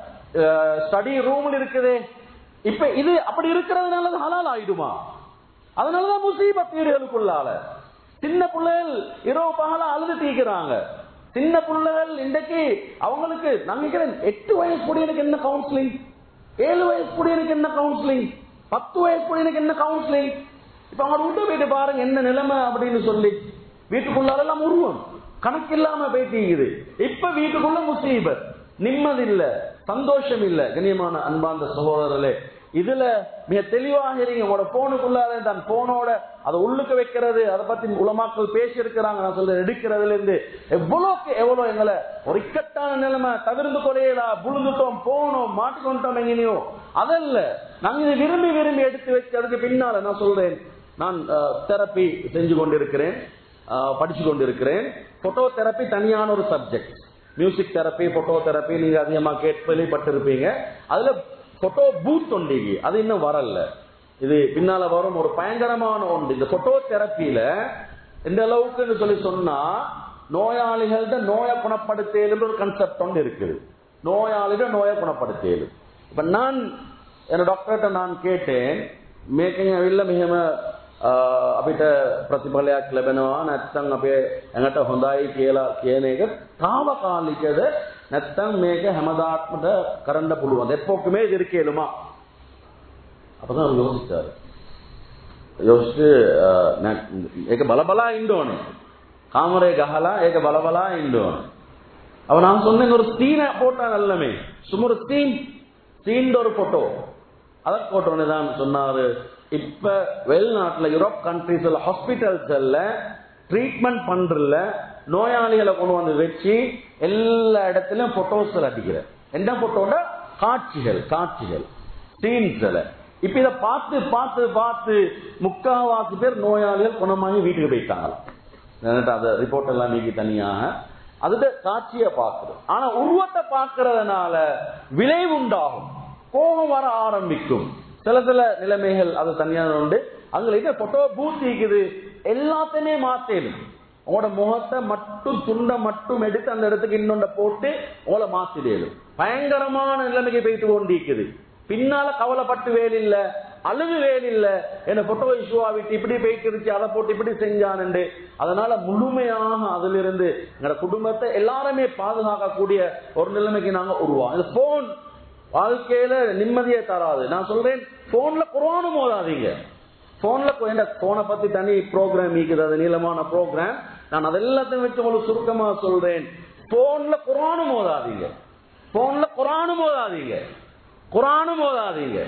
ஸ்டடி ரூம்ல இருக்குது இப்ப இது அப்படி இருக்கிறதுனால ஹலால் ஆயிடுமா அதனாலதான் முசீபத் வீடுகளுக்குள்ளால சின்ன பிள்ளைகள் இரவு பகல அழுது தீக்கிறாங்க சின்ன பிள்ளைகள் இன்றைக்கு அவங்களுக்கு நான் நினைக்கிறேன் எட்டு வயசு கூடியனுக்கு என்ன கவுன்சிலிங் ஏழு வயசு கூடியனுக்கு என்ன கவுன்சிலிங் பத்து வயசு கூடியனுக்கு என்ன கவுன்சிலிங் இப்ப அவங்க விட்டு போயிட்டு பாருங்க என்ன நிலைமை அப்படின்னு சொல்லி வீட்டுக்குள்ளால எல்லாம் உருவம் கணக்கு இல்லாம போயிட்டீங்குது இப்ப வீட்டுக்குள்ள முசீபத் நிம்மதி இல்ல சந்தோஷம் இல்ல கண்ணியமான அன்பார்ந்த சகோதரர்களே இதுல மிக தெளிவாக இருங்க உங்களோட போனுக்குள்ளார தன் போனோட அதை உள்ளுக்கு வைக்கிறது அதை பத்தி உலமாக்கள் பேசி இருக்கிறாங்க நான் சொல்றேன் எடுக்கிறதுல இருந்து எவ்வளவுக்கு எவ்வளவு எங்களை ஒரு இக்கட்டான நிலைமை தவிர்ந்து கொலையலா புழுந்துட்டோம் போனோம் மாட்டிக்கொண்டோம் எங்கேயோ அதல்ல நாங்க இதை விரும்பி விரும்பி எடுத்து வச்சு அதுக்கு பின்னால நான் சொல்றேன் நான் தெரப்பி செஞ்சு கொண்டிருக்கிறேன் படிச்சு கொண்டிருக்கிறேன் போட்டோ தெரப்பி தனியான ஒரு subject music therapy photo therapy நீங்க அதிகமா கேள்விப்பட்டிருப்பீங்க அதுல போட்டோ பூத் ஒண்டிகி அது இன்னும் வரல இது பின்னால வரும் ஒரு பயங்கரமான ஒன்று இந்த போட்டோ தெரப்பியில எந்த அளவுக்கு சொல்லி சொன்னா நோயாளிகள்ட நோயை குணப்படுத்தேலும் ஒரு கன்செப்ட் ஒன்று இருக்குது நோயாளிட நோயை குணப்படுத்தேலும் இப்ப நான் என்ன டாக்டர்கிட்ட நான் கேட்டேன் මේකෙන් ඇවිල්ලා මෙහෙම අපිට ප්‍රතිඵලයක් ලැබෙනවා නැත්නම් අපේ ඇඟට හොඳයි කියලා කියන එක తాවකාලිකද නැත්නම් මේක හැමදාත්මට කරන්න පුළුවන් எப்போக்குமே இது இருக்கேலுமா அப்பதான் அவர் யோசிச்சாரு யோசிச்சு ඒක බල බලා ඉන්න ඕනේ කාමරේ ගහලා ඒක බල බලා ඉන්න ඕනේ அவ நான் சொன்னேன் ஒரு சீனை போட்டா நல்லமே சும்மா ஒரு சீன் சீன் ஒரு போட்டோ அதை போட்டோன்னு தான் சொன்னாரு இப்ப வெளிநாட்டுல யூரோப் கண்ட்ரீஸ்ல ஹாஸ்பிட்டல்ஸ்ல ட்ரீட்மெண்ட் பண்றல நோயாளிகளை கொண்டு வந்து வச்சு எல்லா இடத்துலயும் போட்டோஸ் அடிக்கிற என்ன போட்டோட காட்சிகள் காட்சிகள் சீன்ஸ்ல இப்ப இத பார்த்து பார்த்து பார்த்து முக்காவாசி பேர் நோயாளிகள் குணமாகி வீட்டுக்கு போயிட்டாங்க அந்த ரிப்போர்ட் எல்லாம் நீக்கி தனியாக அதுட காட்சியை பார்க்கிறோம் ஆனா உருவத்தை பார்க்கறதுனால விளைவு உண்டாகும் கோபம் வர ஆரம்பிக்கும் சில சில நிலைமைகள் அது தனியாக உண்டு அங்க இது போட்டோ பூத் இருக்குது எல்லாத்தையுமே மாத்தேனும் உங்களோட முகத்தை மட்டும் துண்டை மட்டும் எடுத்து அந்த இடத்துக்கு இன்னொண்ட போட்டு உங்களை மாத்திடலும் பயங்கரமான நிலைமைக்கு போயிட்டு கொண்டிருக்குது பின்னால கவலைப்பட்டு வேலில்ல அழுகு வேலில்ல என்ன போட்டோ இஷ்யூவா விட்டு இப்படி போயிட்டு அதை போட்டு இப்படி செஞ்சானுண்டு அதனால முழுமையாக அதுல இருந்து எங்களோட குடும்பத்தை எல்லாருமே பாதுகாக்கக்கூடிய ஒரு நிலைமைக்கு நாங்க உருவாம் இந்த போன் வாழ்க்கையில நிம்மதியை தராது நான் சொல்றேன் போன்ல குரானும் மோதாதீங்க போன்ல என்ன போனை பத்தி தனி ப்ரோக்ராம் இருக்குது அது நீளமான ப்ரோக்ராம் நான் அதெல்லாத்தையும் வச்சு உங்களுக்கு சுருக்கமா சொல்றேன் போன்ல குரானும் மோதாதீங்க போன்ல குரானும் மோதாதீங்க குரானும் மோதாதீங்க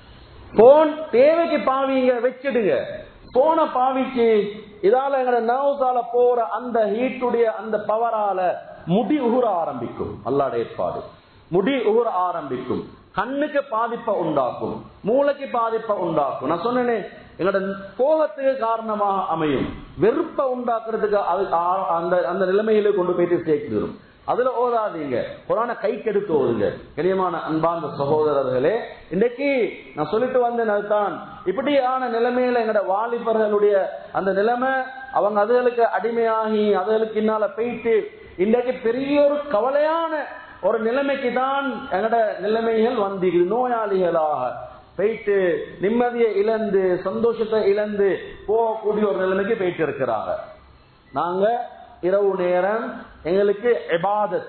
போன் தேவைக்கு பாவிங்க வச்சிடுங்க போனை பாவிச்சு இதால எங்கட நர்வ்ஸால போற அந்த ஹீட்டுடைய அந்த பவரால முடி உகுர ஆரம்பிக்கும் அல்லாட ஏற்பாடு முடி உகுர ஆரம்பிக்கும் கண்ணுக்கு பாதிப்பை உண்டாக்கும் மூளைக்கு பாதிப்பை உண்டாக்கும் நான் சொன்னேனே எங்களோட கோபத்துக்கு காரணமாக அமையும் வெறுப்பை உண்டாக்குறதுக்கு அது அந்த அந்த நிலைமையில கொண்டு போயிட்டு சேர்க்கிடும் அதுல ஓதாதீங்க குரான கை கெடுத்து ஓதுங்க கனியமான அன்பார்ந்த சகோதரர்களே இன்னைக்கு நான் சொல்லிட்டு வந்தேன் அதுதான் இப்படியான நிலைமையில எங்கட வாலிபர்களுடைய அந்த நிலைமை அவங்க அதுகளுக்கு அடிமையாகி அதுகளுக்கு இன்னால போயிட்டு இன்றைக்கு பெரிய ஒரு கவலையான ஒரு நிலைமைக்கு தான் எங்கட நிலைமைகள் வந்திருக்குது நோயாளிகளாக போயிட்டு நிம்மதியை இழந்து சந்தோஷத்தை இழந்து போகக்கூடிய ஒரு நிலைமைக்கு போயிட்டு இருக்கிறாங்க நாங்க இரவு நேரம் எங்களுக்கு எபாதத்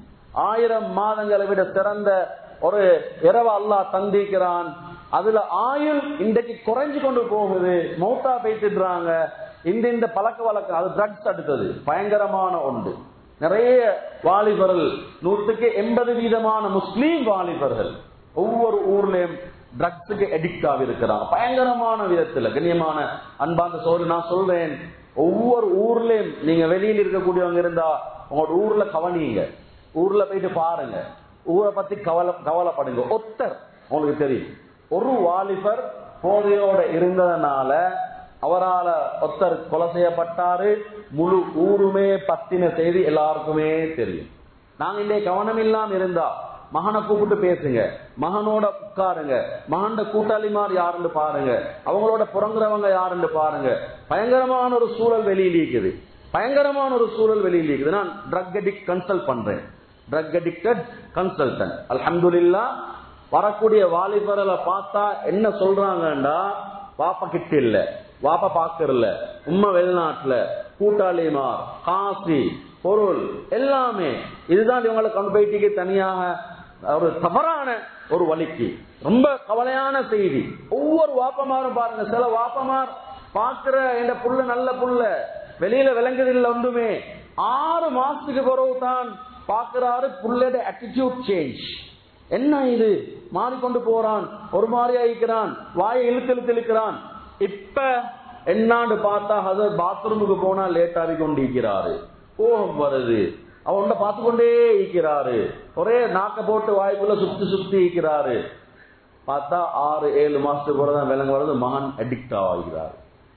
ஆயிரம் மாதங்களை விட சிறந்த ஒரு இரவு அல்லாஹ் தந்திக்கிறான் அதுல ஆயுள் இன்றைக்கு குறைஞ்சு கொண்டு போகுது மௌத்தா பேசிடுறாங்க இந்த இந்த பழக்க வழக்கம் அது ட்ரக்ஸ் அடுத்தது பயங்கரமான ஒன்று நிறைய வாலிபர்கள் நூற்றுக்கு எண்பது வீதமான முஸ்லீம் வாலிபர்கள் ஒவ்வொரு ஊர்லயும் ட்ரக்ஸுக்கு அடிக்ட் ஆகி இருக்கிறாங்க பயங்கரமான விதத்துல கண்ணியமான அன்பாந்த சோழ நான் சொல்றேன் ஒவ்வொரு ஊர்லயும் நீங்க வெளியில் இருக்கக்கூடியவங்க இருந்தா உங்களோட ஊர்ல கவனிங்க ஊர்ல போயிட்டு பாருங்க ஊரை பத்தி கவலை கவலைப்படுங்க ஒத்தர் உங்களுக்கு தெரியும் ஒரு வாலிபர் போதையோட இருந்ததுனால அவரால ஒத்தர் கொலை செய்யப்பட்டாரு முழு ஊருமே பத்தின செய்தி எல்லாருக்குமே தெரியும் நாங்க இந்த கவனம் இல்லாம இருந்தா மகனை கூப்பிட்டு பேசுங்க மகனோட உட்காருங்க மகன்ட கூட்டாளிமார் யாருன்னு பாருங்க அவங்களோட புறங்குறவங்க யாருன்னு பாருங்க பயங்கரமான ஒரு சூழல் வெளியில் இருக்குது பயங்கரமான ஒரு சூழல் வெளியில் இருக்குது நான் ட்ரக் அடிக்ட் கன்சல்ட் பண்றேன் ட்ரக் அடிக்டட் கன்சல்டன்ட் அல்ஹம்துலில்லா வரக்கூடிய வாலிபர்களை பார்த்தா என்ன சொல்றாங்கண்டா வாப்பா கிட்ட இல்ல வாப்பா பாக்கறல உண்மை வெளிநாட்டுல கூட்டாளிமார் காசி பொருள் எல்லாமே இதுதான் இவங்களை கொண்டு போயிட்டு தனியாக ஒரு தவறான ஒரு வழிக்கு ரொம்ப கவலையான செய்தி ஒவ்வொரு வாப்பமாரும் பாருங்க சில வாப்பமார் பாக்குற இந்த புள்ள நல்ல புள்ள வெளியில விளங்குது இல்ல ஒன்றுமே ஆறு மாசத்துக்கு பிறகு தான் பாக்குறாரு புள்ளோட அட்டிடியூட் சேஞ்ச் என்ன இது மாறிக்கொண்டு போறான் ஒரு மாதிரி ஆயிக்கிறான் வாயை இழுத்து இழுத்து இழுக்கிறான் இப்ப என்னான்னு பார்த்தா ஹசர் பாத்ரூமுக்கு போனா லேட் ஆகி கொண்டிருக்கிறாரு கோபம் வருது அவன் பார்த்து கொண்டே இருக்கிறாரு ஒரே நாக்க போட்டு வாய்க்குள்ள சுத்தி சுத்தி இருக்கிறாரு பார்த்தா ஆறு ஏழு மாசத்துக்கு கூட தான் விலங்கு வருது மகன் அடிக்ட் ஆகிறார்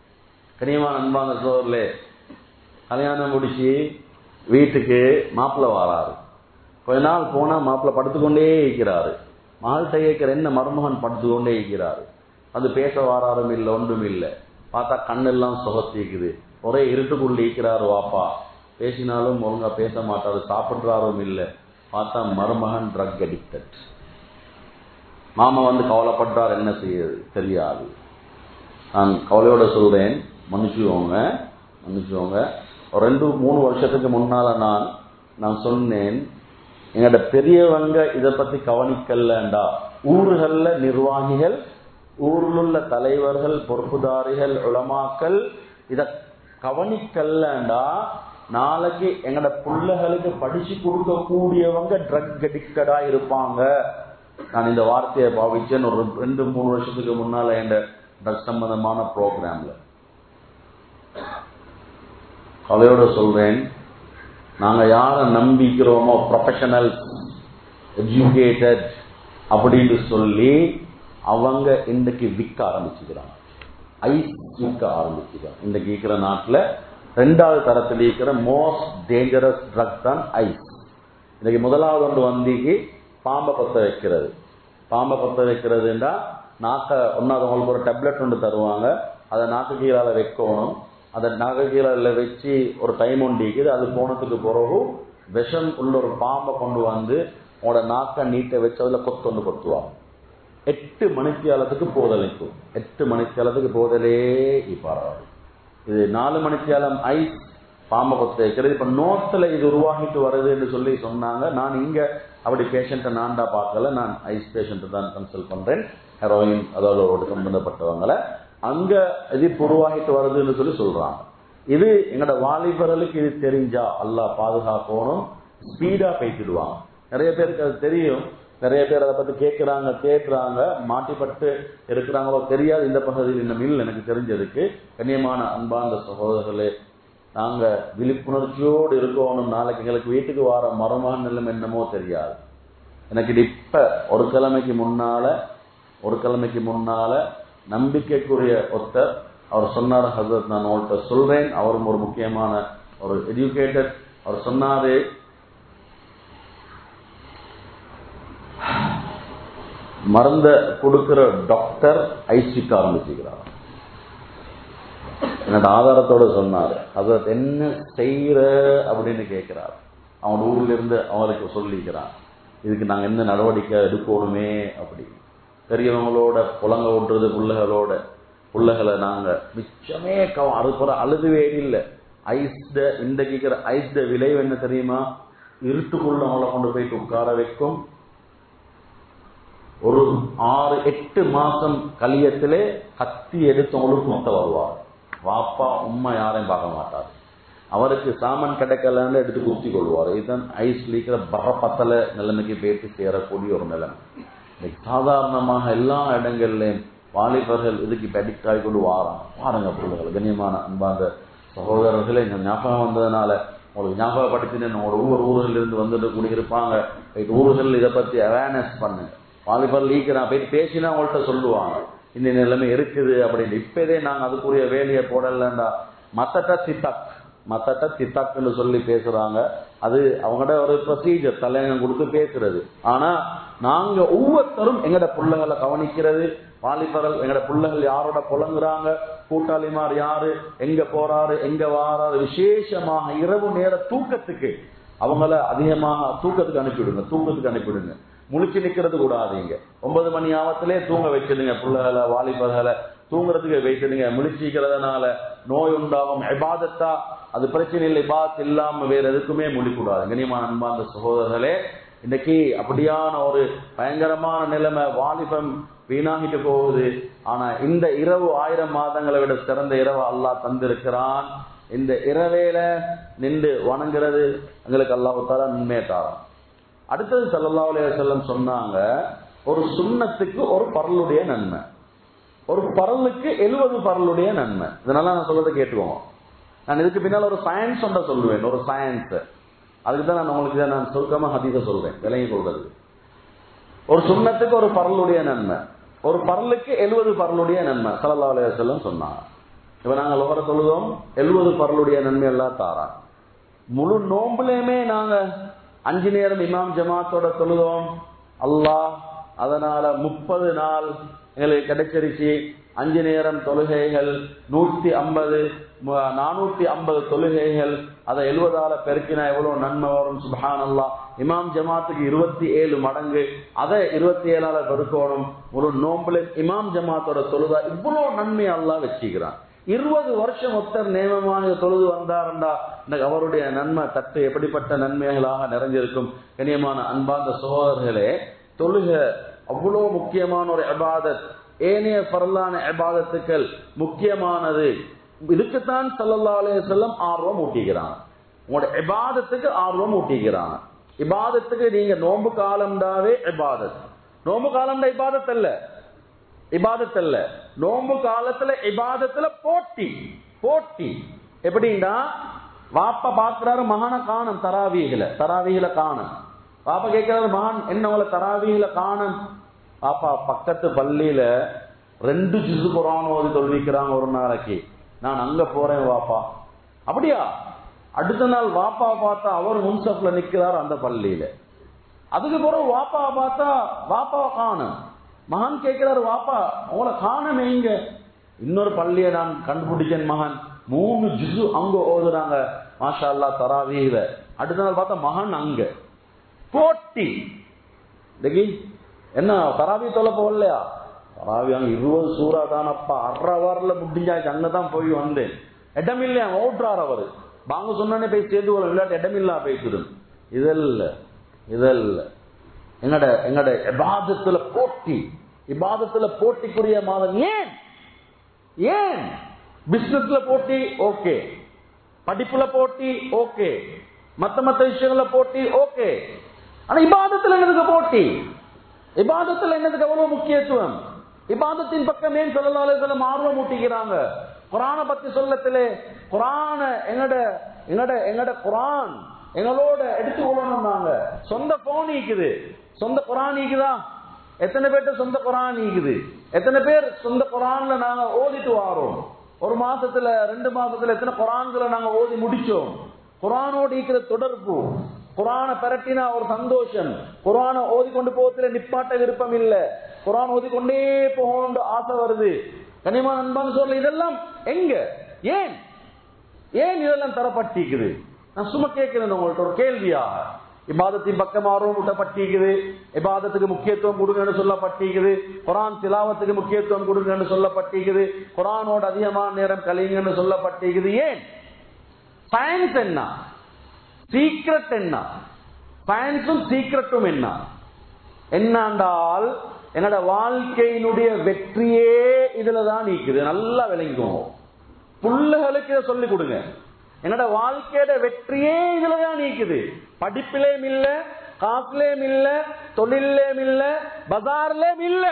கனியமான அன்பான சோர்லே கல்யாணம் முடிச்சு வீட்டுக்கு மாப்பிள்ள வாராரு கொஞ்ச நாள் போனா மாப்பிள்ள படுத்துக்கொண்டே இருக்கிறாரு மகள்கிட்ட கேட்கிற என்ன மருமகன் படுத்துக்கொண்டே இருக்கிறாரு அது பேச வாராரும் இல்லை ஒன்றும் இல்லை பார்த்தா கண்ணெல்லாம் சுகத்திக்குது ஒரே இருட்டுக்குள்ள இருக்கிறாரு வாப்பா பேசினாலும் ஒழுங்கா பேச மாட்டாரு சாப்பிடுறாரும் இல்லை பார்த்தா மருமகன் ட்ரக் அடிக்டட் மாமா வந்து கவலைப்படுறார் என்ன செய்யுது தெரியாது நான் கவலையோட சொல்றேன் மன்னிச்சுக்கோங்க மன்னிச்சுக்கோங்க ஒரு ரெண்டு மூணு வருஷத்துக்கு முன்னால நான் நான் சொன்னேன் எங்கட பெரியவங்க இத பத்தி கவனிக்கலண்டா ஊர்கள்ல நிர்வாகிகள் ஊரில் உள்ள தலைவர்கள் பொறுப்புதாரிகள் உளமாக்கல் இத கவனிக்கலண்டா நாளைக்கு எங்கட பிள்ளைகளுக்கு படிச்சு கொடுக்க கூடியவங்க ட்ரக் அடிக்டடா இருப்பாங்க நான் இந்த வார்த்தையை பாவிச்சேன் ஒரு ரெண்டு மூணு வருஷத்துக்கு முன்னால என் ட்ரக் சம்பந்தமான ப்ரோக்ராம்ல கலையோட சொல்றேன் நாங்க யார நம்பிக்கிறோமோ ப்ரொஃபஷனல் எஜுகேட்டட் அப்படின்னு சொல்லி அவங்க இன்றைக்கு விற்க ஆரம்பிச்சுக்கிறாங்க ஐஸ் விற்க ஆரம்பிச்சுக்கிறாங்க இன்றைக்கு இருக்கிற நாட்டில் ரெண்டாவது தரத்தில் இருக்கிற மோஸ்ட் டேஞ்சரஸ் ட்ரக் தான் ஐஸ் இன்னைக்கு முதலாவது ஒன்று வந்திக்கு பாம்பை பத்த வைக்கிறது பாம்பை பத்த வைக்கிறதுண்டா நாக்க ஒன்னாவது உங்களுக்கு ஒரு டேப்லெட் ஒன்று தருவாங்க அதை நாக்கு கீழால வைக்கணும் அதை நாக்கு கீழால வச்சு ஒரு டைம் ஒண்டிக்குது அது போனதுக்கு பிறகு விஷம் உள்ள ஒரு பாம்பை கொண்டு வந்து உங்களோட நாக்க நீட்டை வச்சு அதில் கொத்து ஒன்று கொத்துவாங்க எட்டு மணித்தியாலத்துக்கு போதலைக்கும் எட்டு மணித்தியாலத்துக்கு போதலே இப்பாராது இது நாலு மணித்தியாலம் ஐஸ் பாம்பை கொத்து வைக்கிறது இப்ப நோத்துல இது உருவாகிட்டு வருதுன்னு சொல்லி சொன்னாங்க நான் இங்க அப்படி பேஷண்ட்டை நான்டா பார்க்கல நான் ஐஸ் பேஷண்ட்டை தான் கன்சல்ட் பண்றேன் ஹெரோயின் அதோட சம்பந்தப்பட்டவங்களை அங்க இது உருவாகிட்டு வருதுன்னு சொல்லி சொல்றாங்க இது எங்களோட வாலிபர்களுக்கு இது தெரிஞ்சா அல்லா பாதுகாக்கணும் ஸ்பீடா பேசிடுவாங்க நிறைய பேருக்கு அது தெரியும் நிறைய பேர் அதை பத்தி கேட்கிறாங்க கேட்கிறாங்க மாட்டிப்பட்டு இருக்கிறாங்களோ தெரியாது இந்த பகுதியில் இன்னும் இல்லை எனக்கு தெரிஞ்சதுக்கு கண்ணியமான அன்பார்ந்த சகோதரர்களே நாங்க விழிப்புணர்ச்சியோடு இருக்கணும் நாளைக்கு எங்களுக்கு வீட்டுக்கு வர மரமான நிலம் என்னமோ தெரியாது எனக்கு இது இப்ப ஒரு கிழமைக்கு முன்னால ஒரு கிழமைக்கு முன்னால நம்பிக்கைக்குரிய ஒருத்தர் அவர் சொன்னார் ஹசரத் நான் உங்கள்கிட்ட சொல்றேன் அவரும் ஒரு முக்கியமான ஒரு எஜுகேட்டட் அவர் சொன்னாரு மருந்த கொடுக்கிற டாக்டர் ஐசிக்க ஆரம்பிச்சுக்கிறார் என்னோட ஆதாரத்தோட சொன்னாரு அதை என்ன செய்யற அப்படின்னு கேட்கிறார் அவன் ஊர்ல இருந்து அவருக்கு சொல்லிக்கிறான் இதுக்கு நாங்க என்ன நடவடிக்கை எடுக்கணுமே அப்படி பெரியவங்களோட புலங்க ஓட்டுறது பிள்ளைகளோட பிள்ளைகளை நாங்க மிச்சமே கவ அது போற அழுதுவே இல்லை ஐஸ்ட இந்த கேட்கிற ஐஸ்ட விளைவு என்ன தெரியுமா இருட்டுக்குள்ள அவங்கள கொண்டு போயிட்டு உட்கார வைக்கும் ஒரு ஆறு எட்டு மாசம் கலியத்திலே கத்தி எடுத்தவங்களுக்கு முத்த வருவார் வாப்பா உம்மா யாரையும் பார்க்க மாட்டார் அவருக்கு சாமான் கிடைக்கலன்னு எடுத்து குத்தி கொள்வார் இதுதான் ஐஸ் லீக்கிற பரப்பத்தல நிலைமைக்கு போயிட்டு சேரக்கூடிய ஒரு நிலைமை இன்னைக்கு சாதாரணமாக எல்லா இடங்கள்லயும் வாலிபர்கள் இதுக்கு இப்ப அடிக்ட் ஆகி கொண்டு வாராங்க பாருங்க பிள்ளைகள் கண்ணியமான அன்பாந்த சகோதரர்களே இந்த ஞாபகம் வந்ததுனால உங்களுக்கு ஞாபகப்படுத்தினேன் உங்களோட ஒவ்வொரு ஊரில் இருந்து வந்துட்டு கூடியிருப்பாங்க ஊர்கள் இதை பத்தி அவேர்னஸ் பண்ணுங்க வாலிபர் லீக்கிறான் போயிட்டு பேசினா அவங்கள்ட்ட சொல்லுவாங்க இந்த நிலைமை இருக்குது அப்படின்னு இப்பதே நாங்க அதுக்குரிய வேலையை போடலண்டா மத்தட்ட சித்தாக் மத்தட்ட சித்தாக்குன்னு சொல்லி பேசுறாங்க அது அவங்களோட ஒரு ப்ரொசீஜர் தலையங்கம் கொடுத்து பேசுறது ஆனா நாங்க ஒவ்வொருத்தரும் எங்கட பிள்ளைகளை கவனிக்கிறது வாலிபர்கள் எங்கட பிள்ளைகள் யாரோட புலங்குறாங்க கூட்டாளிமார் யாரு எங்க போறாரு எங்க வாராரு விசேஷமாக இரவு நேர தூக்கத்துக்கு அவங்கள அதிகமாக தூக்கத்துக்கு அனுப்பிவிடுங்க தூக்கத்துக்கு அனுப்பிவிடுங்க முழிச்சு நிக்கிறது கூடாதீங்க ஒன்பது மணி ஆவத்திலே தூங்க வச்சிடுங்க பிள்ளைகளை வாலிபர்களை தூங்குறதுக்கு வைத்திடுங்க முழிச்சிக்கிறதுனால நோய் உண்டாகும் இபாதத்தா அது பிரச்சனை இல்லை இபாத் இல்லாம வேற எதுக்குமே முழிக்கூடாது கனியமான அன்பார்ந்த சகோதரர்களே இன்னைக்கு அப்படியான ஒரு பயங்கரமான நிலைமை வாலிபம் வீணாகிட்டு போகுது ஆனா இந்த இரவு ஆயிரம் மாதங்களை விட சிறந்த இரவு அல்லாஹ் தந்திருக்கிறான் இந்த இரவேல நின்று வணங்குறது எங்களுக்கு அல்லாஹால நன்மையட்டாராம் அடுத்தது சல்லா செல்லம் சொன்னாங்க ஒரு சுண்ணத்துக்கு ஒரு பரலுடைய நன்மை ஒரு பரலுக்கு எழுபது பரலுடைய நன்மை இதனால நான் சொல்றதை கேட்டுக்கோங்க நான் இதுக்கு பின்னால் ஒரு சயின்ஸ் ஒன்றை சொல்லுவேன் ஒரு சயின்ஸ் அதுக்கு தான் நான் உங்களுக்கு நான் சுருக்கமா ஹதீஸ சொல்றேன் விலகி கொள்றது ஒரு சுண்ணத்துக்கு ஒரு பரலுடைய நன்மை ஒரு பரலுக்கு எழுபது பரலுடைய நன்மை சல்லா செல்லம் சொன்னாங்க இப்ப நாங்க லோகர தொழுதோம் எழுபது பரலுடைய நன்மை எல்லாம் தாரா முழு நோம்புலயுமே நாங்க அஞ்சு நேரம் இமாம் ஜமாத்தோட தொழுதோம் அல்லாஹ் அதனால முப்பது நாள் எங்களுக்கு கிடைச்சிருச்சு அஞ்சு நேரம் தொழுகைகள் நூத்தி ஐம்பது நானூத்தி ஐம்பது தொழுகைகள் அதை எழுபதால பெருக்கினா எவ்வளவு நன்மை வரும் சுபஹானல்லா இமாம் ஜமாத்துக்கு இருபத்தி ஏழு மடங்கு அதை இருபத்தி ஏழால பெருக்கணும் ஒரு நோம்புல இமாம் ஜமாத்தோட தொழுதா இவ்வளவு நன்மை அல்லா வச்சுக்கிறான் இருபது வருஷம் ஒருத்தர் நியமமாக தொழுது வந்தாருண்டா இன்னைக்கு அவருடைய நன்மை தட்டு எப்படிப்பட்ட நன்மைகளாக நிறைஞ்சிருக்கும் கண்ணியமான அன்பார்ந்த சகோதரர்களே தொழுக அவ்வளவு முக்கியமான ஒரு அபாதத் ஏனைய பரலான அபாதத்துக்கள் முக்கியமானது இதுக்குத்தான் சல்லல்லா அலைய செல்லம் ஆர்வம் ஊட்டிக்கிறான் உங்களோட இபாதத்துக்கு ஆர்வம் ஊட்டிக்கிறான் இபாதத்துக்கு நீங்க நோன்பு காலம்டாவே இபாதத் நோன்பு காலம்டா இபாதத் அல்ல இபாதத் அல்ல நோன்பு காலத்துல இபாதத்துல போட்டி போட்டி எப்படின்னா வாப்பா பாக்குறாரு மகான காணும் தராவிகளை தராவிகளை காணும் பாப்பா கேட்கிறாரு மகான் என்ன உங்களை தராவிகளை காணும் பாப்பா பக்கத்து பள்ளியில ரெண்டு ஜிசு குரான் ஓதி தொழுவிக்கிறாங்க ஒரு நாளைக்கு நான் அங்க போறேன் வாப்பா அப்படியா அடுத்த நாள் வாப்பா பார்த்தா அவர் முன்சப்ல நிக்கிறார் அந்த பள்ளியில அதுக்கு பிறகு வாப்பா பார்த்தா வாப்பாவை காணும் மகான் கேட்கிறாரு வாப்பா உங்களை காணமே இங்க இன்னொரு பள்ளியை நான் கண்டுபிடிச்சேன் மகான் மூணு ஜிசு அங்க ஓதுறாங்க மாஷா அல்லா தராவியில அடுத்த நாள் பார்த்தா மகான் அங்க போட்டி என்ன தராவி தொலை போகலையா தராவி அங்க இருபது சூறா தானப்பா அரை வாரில் முடிஞ்சாச்சு அங்கதான் போய் வந்தேன் இடம் இல்லையா ஓட்டுறார் அவரு வாங்க சொன்னே போய் சேர்ந்து கொள்ள விளையாட்டு இடம் இல்லா பேசிடும் இதல்ல இதல்ல எங்கட எங்கட இபாதத்துல போட்டி இபாதத்துல போட்டிக்குரிய மாதம் ஏன் ஏன் பிசினஸ்ல போட்டி ஓகே படிப்புல போட்டி ஓகே மத்த மத்த விஷயங்கள போட்டி ஓகே ஆனா இபாதத்துல என்னதுக்கு போட்டி இபாதத்துல என்னதுக்கு எவ்வளவு முக்கியத்துவம் இபாதத்தின் பக்கம் ஏன் சொல்லலாம் ஆர்வம் ஊட்டிக்கிறாங்க குரான பத்தி சொல்லத்திலே குரான எங்கட எங்கட எங்கட குரான் எங்களோட எடுத்துக்கொள்ளணும் நாங்க சொந்த போன் ஈக்குது சொந்த குரான் ஈக்குதா எத்தனை பேர்ட்ட சொந்த குரான் ஈக்குது எத்தனை பேர் சொந்த குரான்ல நாங்க ஓதிட்டு வாரோம் ஒரு மாசத்துல ரெண்டு மாசத்துல எத்தனை குரான்களை நாங்க ஓதி முடிச்சோம் குரானோடு ஈக்கிற தொடர்பு குரான பெரட்டினா ஒரு சந்தோஷம் குரான ஓதி கொண்டு போகத்துல நிப்பாட்ட விருப்பம் இல்ல குரான் ஓதி கொண்டே போகணும் ஆசை வருது கனிமா நண்பான்னு சொல்ல இதெல்லாம் எங்க ஏன் ஏன் இதெல்லாம் தரப்பட்டிருக்குது நான் சும்மா கேட்கிறேன் உங்கள்ட்ட ஒரு கேள்வியாக இபாதத்தின் பக்கம் ஆர்வம் ஊட்டப்பட்டிருக்குது இபாதத்துக்கு முக்கியத்துவம் கொடுங்கன்னு சொல்லப்பட்டிருக்குது குரான் திலாவத்துக்கு முக்கியத்துவம் கொடுங்கன்னு சொல்லப்பட்டிருக்குது குரானோட அதிகமான நேரம் கழிங்கன்னு சொல்லப்பட்டிருக்குது ஏன் சயின்ஸ் என்ன சீக்ரெட் என்ன சயின்ஸும் சீக்ரெட்டும் என்ன என்னண்டால் என்னோட வாழ்க்கையினுடைய வெற்றியே இதுலதான் நீக்குது நல்லா விளங்கிக்கோங்க புள்ளுகளுக்கு இதை சொல்லிக் கொடுங்க என்னோட வாழ்க்கையோட வெற்றியே இதுலதான் நீக்குது படிப்பிலேயும் இல்ல காசுலேயும் இல்ல தொழிலேயும் இல்ல பஜார்லயும் இல்ல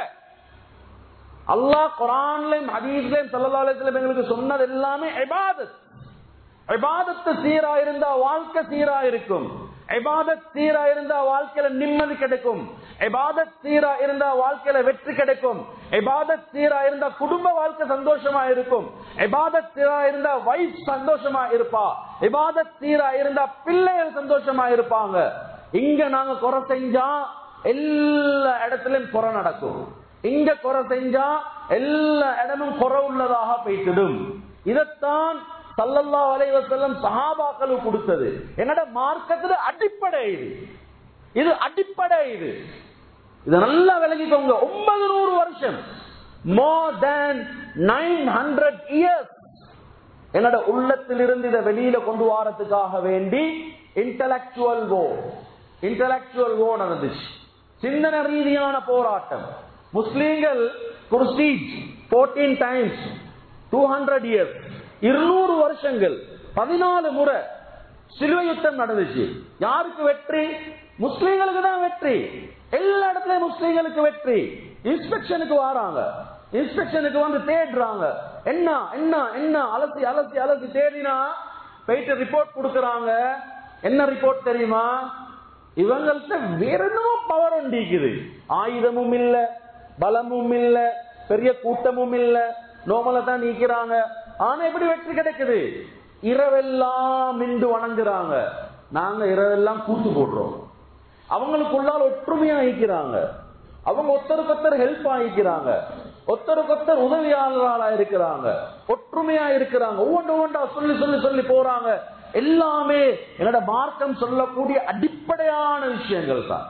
அல்லாஹ் குரான்லயும் ஹதீஸ்லயும் சல்லல்லாஹு எங்களுக்கு சொன்னது எல்லாமே இபாதத் இபாதத்து சீரா இருந்தா வாழ்க்கை சீரா இருக்கும் இபாதத் சீரா இருந்தா வாழ்க்கையில நிம்மதி கிடைக்கும் இபாதத் சீரா இருந்தா வாழ்க்கையில வெற்றி கிடைக்கும் இபாதத் சீரா இருந்தா குடும்ப வாழ்க்கை சந்தோஷமா இருக்கும் இபாதத் சீரா இருந்தா வைஃப் சந்தோஷமா இருப்பா இபாதத் சீரா இருந்தா பிள்ளைகள் சந்தோஷமா இருப்பாங்க இங்க நாங்க குறை செஞ்சா எல்லா இடத்துலயும் குறை நடக்கும் இங்க குறை செஞ்சா எல்லா இடமும் குறை உள்ளதாக போய்த்திடும் இதைத்தான் சல்லல்லா அலைவசல்லம் சஹாபாக்கள் கொடுத்தது என்னோட மார்க்கத்துல அடிப்படை இது இது அடிப்படை இது இத நல்லா விளங்கிக்கோங்க ஒன்பது நூறு வருஷம் more than nine hundred years என்னோட உள்ளத்திலிருந்து இதை வெளியில கொண்டு வாரத்துக்காக வேண்டி இன்டலக்சுவல் வோ இன்டலக்சுவல் வோ நடந்துச்சு சிந்தன ரீதியான போராட்டம் முஸ்லீம்கள் குர்சீஜ் fourteen times two hundred years இருநூறு வருஷங்கள் பதினாலு முறை சிலுவை யுத்தம் நடந்துச்சு யாருக்கு வெற்றி முஸ்லீம்களுக்கு தான் வெற்றி எல்லா இடத்துலயும் முஸ்லீம்களுக்கு வெற்றி இன்ஸ்பெக்ஷனுக்கு வராங்க இன்ஸ்பெக்ஷனுக்கு வந்து தேடுறாங்க என்ன என்ன என்ன அலசி அலசி அலசி தேடினா போயிட்டு ரிப்போர்ட் கொடுக்கறாங்க என்ன ரிப்போர்ட் தெரியுமா இவங்கள்ட்ட வேற என்னமோ பவர் ஒண்டிக்குது ஆயுதமும் இல்ல பலமும் இல்ல பெரிய கூட்டமும் இல்ல நோமல தான் நீக்கிறாங்க ஆனா எப்படி வெற்றி கிடைக்குது இரவெல்லாம் மிண்டு வணங்குறாங்க நாங்க இரவெல்லாம் கூத்து போடுறோம் அவங்களுக்குள்ளால் ஒற்றுமையா ஆயிக்கிறாங்க அவங்க ஒருத்தருக்கு ஒருத்தர் ஹெல்ப் ஆகிக்கிறாங்க ஒருத்தருக்கு ஒருத்தர் உதவியாளர்களா இருக்கிறாங்க ஒற்றுமையா இருக்கிறாங்க ஒவ்வொன்று ஒவ்வொன்றா சொல்லி சொல்லி சொல்லி போறாங்க எல்லாமே என்னோட மார்க்கம் சொல்லக்கூடிய அடிப்படையான விஷயங்கள் தான்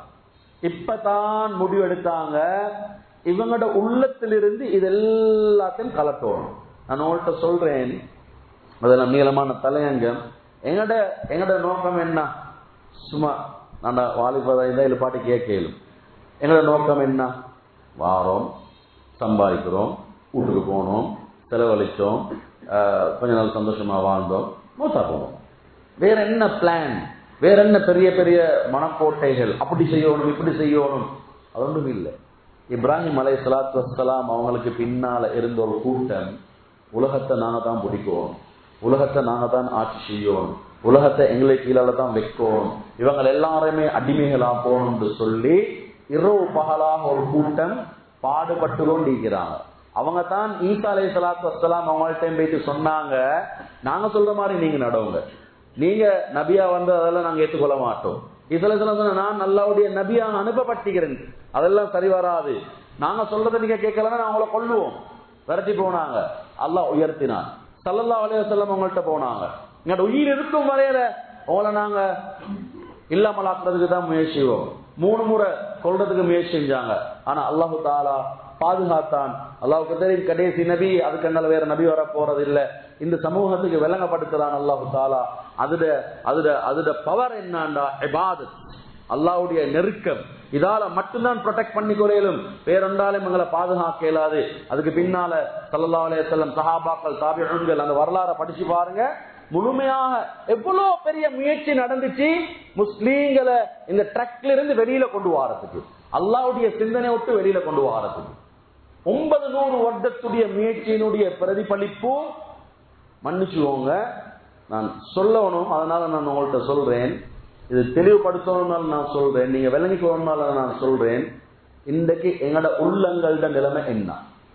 இப்பதான் முடிவெடுத்தாங்க இவங்களோட உள்ளத்திலிருந்து இது எல்லாத்தையும் கலட்டணும் நான் உங்கள்கிட்ட சொல்றேன் அதெல்லாம் நீளமான தலையங்கம் எங்கட எங்கட நோக்கம் என்ன சும்மா நான் வாலிபதா இருந்தா இல்ல பாட்டு கேட்கலும் எங்களோட நோக்கம் என்ன வாரோம் சம்பாதிக்கிறோம் வீட்டுக்கு போனோம் செலவழிச்சோம் ஆஹ், கொஞ்ச நாள் சந்தோஷமா வாழ்ந்தோம் மூத்தா போனோம் வேற என்ன பிளான் வேற என்ன பெரிய பெரிய மனக்கோட்டைகள் அப்படி செய்யணும் இப்படி செய்யணும் அது ஒன்றும் இல்லை இப்ராஹிம் அலை சலாத்து வசலாம் அவங்களுக்கு பின்னால இருந்த ஒரு கூட்டம் உலகத்தை நாங்க தான் பிடிக்கணும் உலகத்தை நாங்க தான் ஆட்சி செய்யணும் உலகத்தை எங்களை கீழால தான் வைக்கணும் இவங்க எல்லாருமே அடிமைகளா போகணும்னு சொல்லி இரவு பகலாக ஒரு கூட்டம் பாடுபட்டு கொண்டிருக்கிறாங்க அவங்க தான் ஈசா அலை சலாத்து வசலாம் அவங்கள்ட்ட போயிட்டு சொன்னாங்க நாங்க சொல்ற மாதிரி நீங்க நடவுங்க நீங்க நபியா வந்து அதெல்லாம் நாங்க ஏற்றுக்கொள்ள மாட்டோம் இதுல சில சொன்ன நான் நல்லாவுடைய நபியாக அனுப்பப்பட்டிருக்கிறேன் அதெல்லாம் சரி வராது நாங்க சொல்றதை நீங்க கேட்கலன்னா நான் அவங்கள கொல்லுவோம் விரட்டி போனாங்க அல்லாஹ் உயர்த்தினான் சல்லல்லா அலைய செல்லம் அவங்கள்ட்ட போனாங்க எங்களோட உயிர் இருக்கும் வரையில உங்களை நாங்க இல்லாமலாக்குறதுக்கு தான் முயற்சி செய்வோம் மூணு முறை கொல்றதுக்கு முயற்சி செஞ்சாங்க ஆனா அல்லாஹு தாலா பாதுகாத்தான் அல்லாஹுக்கு தெரியும் கடைசி நபி அதுக்கு என்னால வேற நபி வர போறது இல்ல இந்த சமூகத்துக்கு விளங்கப்படுத்துறான் அல்லாஹு தாலா அதுட அதுட அதுட பவர் என்னண்டா இபாதத் அல்லாஹ்வுடைய நெருக்கம் இதால மட்டும்தான் ப்ரொடெக்ட் பண்ணி கொள்ளையிலும் வேறொன்றாலும் எங்களை பாதுகாக்க இயலாது அதுக்கு பின்னால சல்லல்லாஹு அலைஹி வஸல்லம் சஹாபாக்கள் தாபிஊன்கள் அந்த வரலாறை படிச்சு பாருங்க முழுமையாக எவ்வளவு பெரிய முயற்சி நடந்துச்சு முஸ்லீம்களை இந்த ட்ரக்ல இருந்து வெளியில கொண்டு வாரத்துக்கு அல்லாஹ்வுடைய சிந்தனை விட்டு வெளியில கொண்டு வாரத்துக்கு ஒன்பது நூறு வருடத்துடைய முயற்சியினுடைய பிரதிபலிப்பு மன்னிச்சுக்கோங்க நான் சொல்லணும் அதனால நான் உங்கள்கிட்ட சொல்றேன் இது தெளிவுபடுத்தணும்னால நான் சொல்றேன் நீங்க விளங்கிக்கணும்னால நான் சொல்றேன் இன்றைக்கு எங்களோட உள்ளங்கள்ட நிலைமை என்ன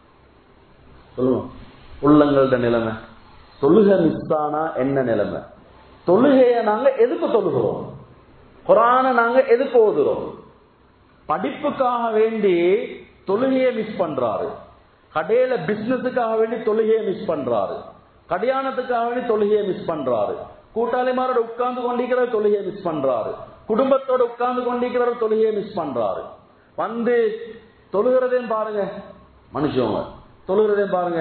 சொல்லுங்க உள்ளங்கள்ட நிலைமை தொழுகை மிஸ் ஆனா என்ன நிலைமை தொழுகைய நாங்க எதுக்கு தொழுகிறோம் குரான நாங்க எதுக்கு ஓதுறோம் படிப்புக்காக வேண்டி தொழுகையை மிஸ் பண்றாரு கடையில பிசினஸுக்காக வேண்டி தொழுகையை மிஸ் பண்றாரு கல்யாணத்துக்காக வேண்டி தொழுகையை மிஸ் பண்றாரு கூட்டாளிமாரோட உட்கார்ந்து கொண்டிருக்கிற தொழுகையை மிஸ் பண்றாரு குடும்பத்தோட உட்கார்ந்து கொண்டிருக்கிற தொழுகையை மிஸ் பண்றாரு வந்து தொழுகிறதையும் பாருங்க மனுஷங்க தொழுகிறதையும் பாருங்க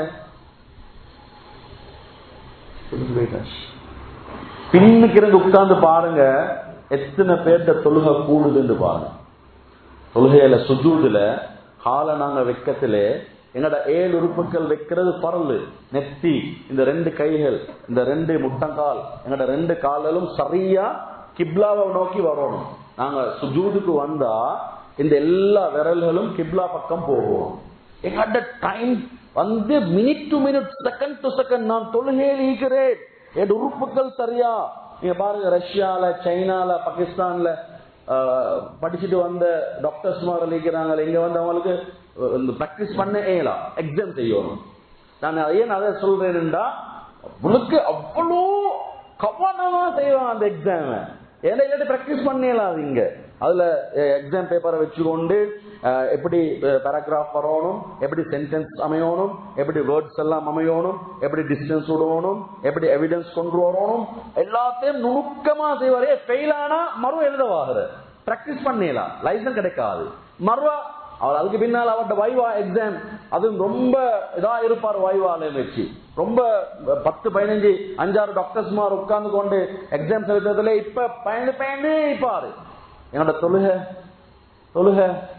பின்னுக்கு இருந்து உட்கார்ந்து பாருங்க எத்தனை பேர்த்த தொழுகை கூடுதுன்னு பாருங்க தொழுகையில சுஜூதுல காலை நாங்க வெக்கத்துல எங்கட ஏழு உறுப்புகள் வைக்கிறது பரலு நெத்தி இந்த ரெண்டு கைகள் இந்த ரெண்டு முட்டங்கால் எங்கட ரெண்டு கால்களும் சரியா கிப்லாவை நோக்கி வரணும் நாங்க சுஜூதுக்கு வந்தா இந்த எல்லா விரல்களும் கிப்லா பக்கம் போகும் எங்கட டைம் வந்து minute to minute second to second நான் தொழுகையில் ஈக்கிறேன் என் உறுப்புகள் சரியா நீங்க பாருங்க ரஷ்யால சைனால பாகிஸ்தான்ல ஆஹ், படிச்சுட்டு வந்த டாக்டர்ஸ் மாதிரி இருக்கிறாங்க இங்க வந்து அவங்களுக்கு பிராக்டிஸ் பண்ண இயலாம் எக்ஸாம் செய்யணும் நான் ஏன் அதை சொல்றேன்டா உனக்கு அவ்வளோ கவனமா செய்வான் அந்த எக்ஸாம் ஏன்னா இல்லாட்டி பிராக்டிஸ் பண்ணலாம் இங்க அதுல எக்ஸாம் பேப்பரை வச்சுக்கொண்டு அஹ், எப்படி பேராகிராஃப் வரணும் எப்படி சென்டென்ஸ் அமையணும் எப்படி வேர்ட்ஸ் எல்லாம் அமையணும் எப்படி டிஸ்டன்ஸ் விடணும் எப்படி எவிடன்ஸ் கொண்டு வரணும் எல்லாத்தையும் நுணுக்கமா செய்வாரே ஃபெயில் ஆனா மறு எழுதவாகிற பிராக்டிஸ் பண்ணலாம் லைசன்ஸ் கிடைக்காது மறுவா அவர் அதுக்கு பின்னால் அவர்கிட்ட வைவா எக்ஸாம் அது ரொம்ப இதா இருப்பார் வைவால வச்சு ரொம்ப பத்து பதினஞ்சு அஞ்சாறு டாக்டர்ஸ் மாதிரி உட்கார்ந்து கொண்டு எக்ஸாம் எழுதுறதுல இப்ப பயந்து பயந்து இருப்பாரு என்னோட தொழுக தொழுக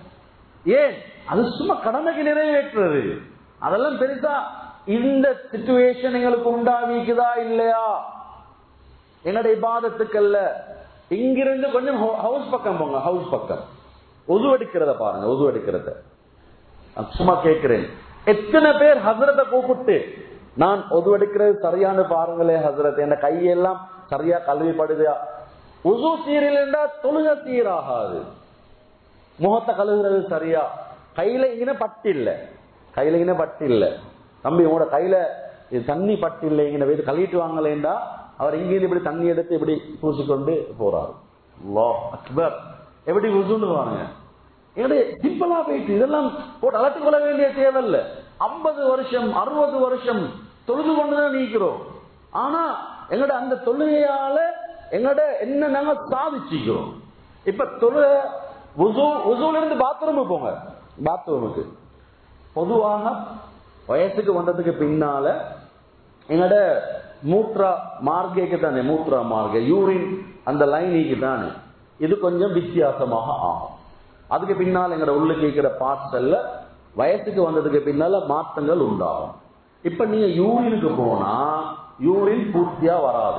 ஏன் அது சும்மா கடமைக்கு நிறைவேற்றுறது அதெல்லாம் பெருசா இந்த சிச்சுவேஷன் எங்களுக்கு உண்டாவிக்குதா இல்லையா என்னோட இபாதத்துக்கல்ல இங்கிருந்து கொஞ்சம் ஹவுஸ் பக்கம் போங்க ஹவுஸ் பக்கம் ஒது எடுக்கிறத பாருங்க ஒது எடுக்கிறத நான் சும்மா கேட்கிறேன் எத்தனை பேர் ஹசரத்தை கூப்பிட்டு நான் ஒது எடுக்கிறது சரியானு பாருங்களே ஹசரத் என் கையெல்லாம் சரியா கழுவிப்படுதா உசு சீரில் தொழுக சீராகாது முகத்தை கழுவுறது சரியா கையில இங்கே பட்டு இல்ல கையில இங்கே பட்டு இல்ல தம்பி உங்களோட கையில இது தண்ணி பட்டு இல்லை இங்கே போய் கழுவிட்டு வாங்கலேண்டா அவர் இங்கிருந்து இப்படி தண்ணி எடுத்து இப்படி பூசிக்கொண்டு போறாரு அல்லாஹ் அக்பர் எப்படி உசுன்னு பாருங்க எங்களுடைய சிம்பிளா போயிட்டு இதெல்லாம் போட்டு அழைத்து கொள்ள வேண்டிய தேவையில்ல ஐம்பது வருஷம் அறுபது வருஷம் தொழுது கொண்டுதான் நீக்கிறோம் ஆனா எங்கட அந்த தொழுகையால எங்கட என்ன நாங்க சாதிச்சுக்கிறோம் இப்ப தொழுக உசூல இருந்து பாத்ரூமுக்கு போங்க பாத்ரூமுக்கு பொதுவாக வயசுக்கு வந்ததுக்கு பின்னால எங்கட மூத்ரா மார்க்கேக்கு தானே மூத்ரா மார்க்க யூரின் அந்த லைனிக்கு தானே இது கொஞ்சம் வித்தியாசமாக ஆகும் அதுக்கு பின்னால் எங்கட உள்ள கேட்கிற பார்ட்ஸ்ல வயசுக்கு வந்ததுக்கு பின்னால மாற்றங்கள் உண்டாகும் இப்ப நீங்க யூரினுக்கு போனா யூரின் பூர்த்தியா வராது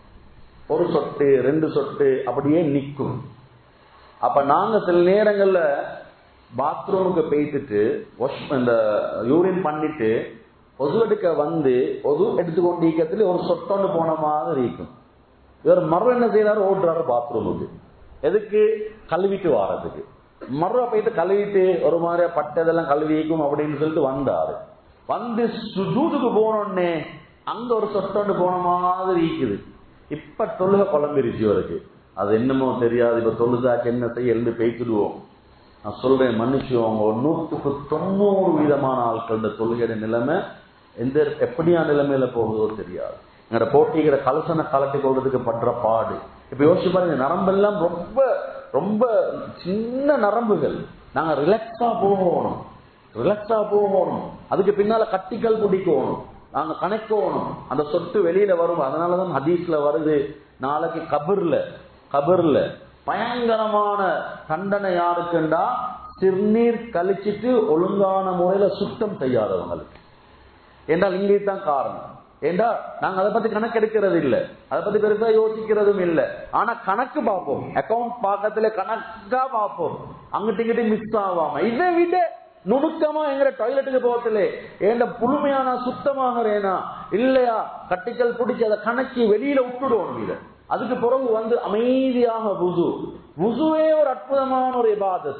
ஒரு சொட்டு ரெண்டு சொட்டு அப்படியே நிக்கும் அப்ப நாங்க சில நேரங்கள்ல பாத்ரூமுக்கு போயிட்டு வாஷ் இந்த யூரின் பண்ணிட்டு ஒது எடுக்க வந்து ஒது எடுத்துக்கொண்டிருக்கிறதுல ஒரு சொட்டொண்டு போன மாதிரி இருக்கும் இவர் மரம் என்ன செய்யறாரு ஓடுறாரு பாத்ரூமுக்கு எதுக்கு கழுவிட்டு வாரதுக்கு மரம் போயிட்டு கழுவிட்டு ஒரு மாதிரி பட்டதெல்லாம் கழுவிக்கும் அப்படின்னு சொல்லிட்டு வந்தாரு வந்து சுஜூதுக்கு போனோடனே அங்க ஒரு சொட்டொண்டு போன மாதிரி இருக்குது இப்ப தொழுக குழம்பிருச்சு இவருக்கு அது என்னமோ தெரியாது இப்ப தொழுதாக்கு என்ன செய்ய எழுந்து பேய்க்கிடுவோம் நான் சொல்றேன் மன்னிச்சுவோங்க ஒரு நூற்றுக்கு தொண்ணூறு விதமான ஆட்களோட தொழுகையோட நிலைமை எந்த எப்படியா நிலைமையில போகுதோ தெரியாது எங்கட போட்டிக்கிற கலசனை கலட்டி கொள்றதுக்கு பண்ற பாடு இப்ப யோசிச்சு பாருங்க நரம்பெல்லாம் ரொம்ப ரொம்ப சின்ன நரம்புகள் நாங்க ரிலாக்ஸா போகணும் ரிலாக்ஸா போகணும் அதுக்கு பின்னால கட்டிக்கல் பிடிக்கணும் நாங்க கணக்கணும் அந்த சொத்து வெளியில வரும் அதனாலதான் ஹதீஸ்ல வருது நாளைக்கு கபர்ல கபர்ல பயங்கரமான தண்டனை யாருக்குண்டா சிறுநீர் கழிச்சிட்டு ஒழுங்கான முறையில சுத்தம் செய்யாதவங்களுக்கு என்றால் இங்கே தான் காரணம் ஏண்டா நாங்க அதை பத்தி கணக்கு எடுக்கிறது இல்ல அதை பத்தி பெருசா யோசிக்கிறதும் இல்ல ஆனா கணக்கு பார்ப்போம் அக்கௌண்ட் பக்கத்துல கணக்கா பார்ப்போம் அங்கிட்டு இங்கிட்டு மிஸ் ஆகாம இதை விட நுணுக்கமா எங்கிற டாய்லெட்டுக்கு போகத்துல ஏண்ட புழுமையான சுத்தமாகறேனா இல்லையா கட்டிக்கல் பிடிச்சி அதை கணக்கி வெளியில விட்டுடுவோம் இதை அதுக்கு பிறகு வந்து அமைதியாக புசு புசுவே ஒரு அற்புதமான ஒரு இபாதத்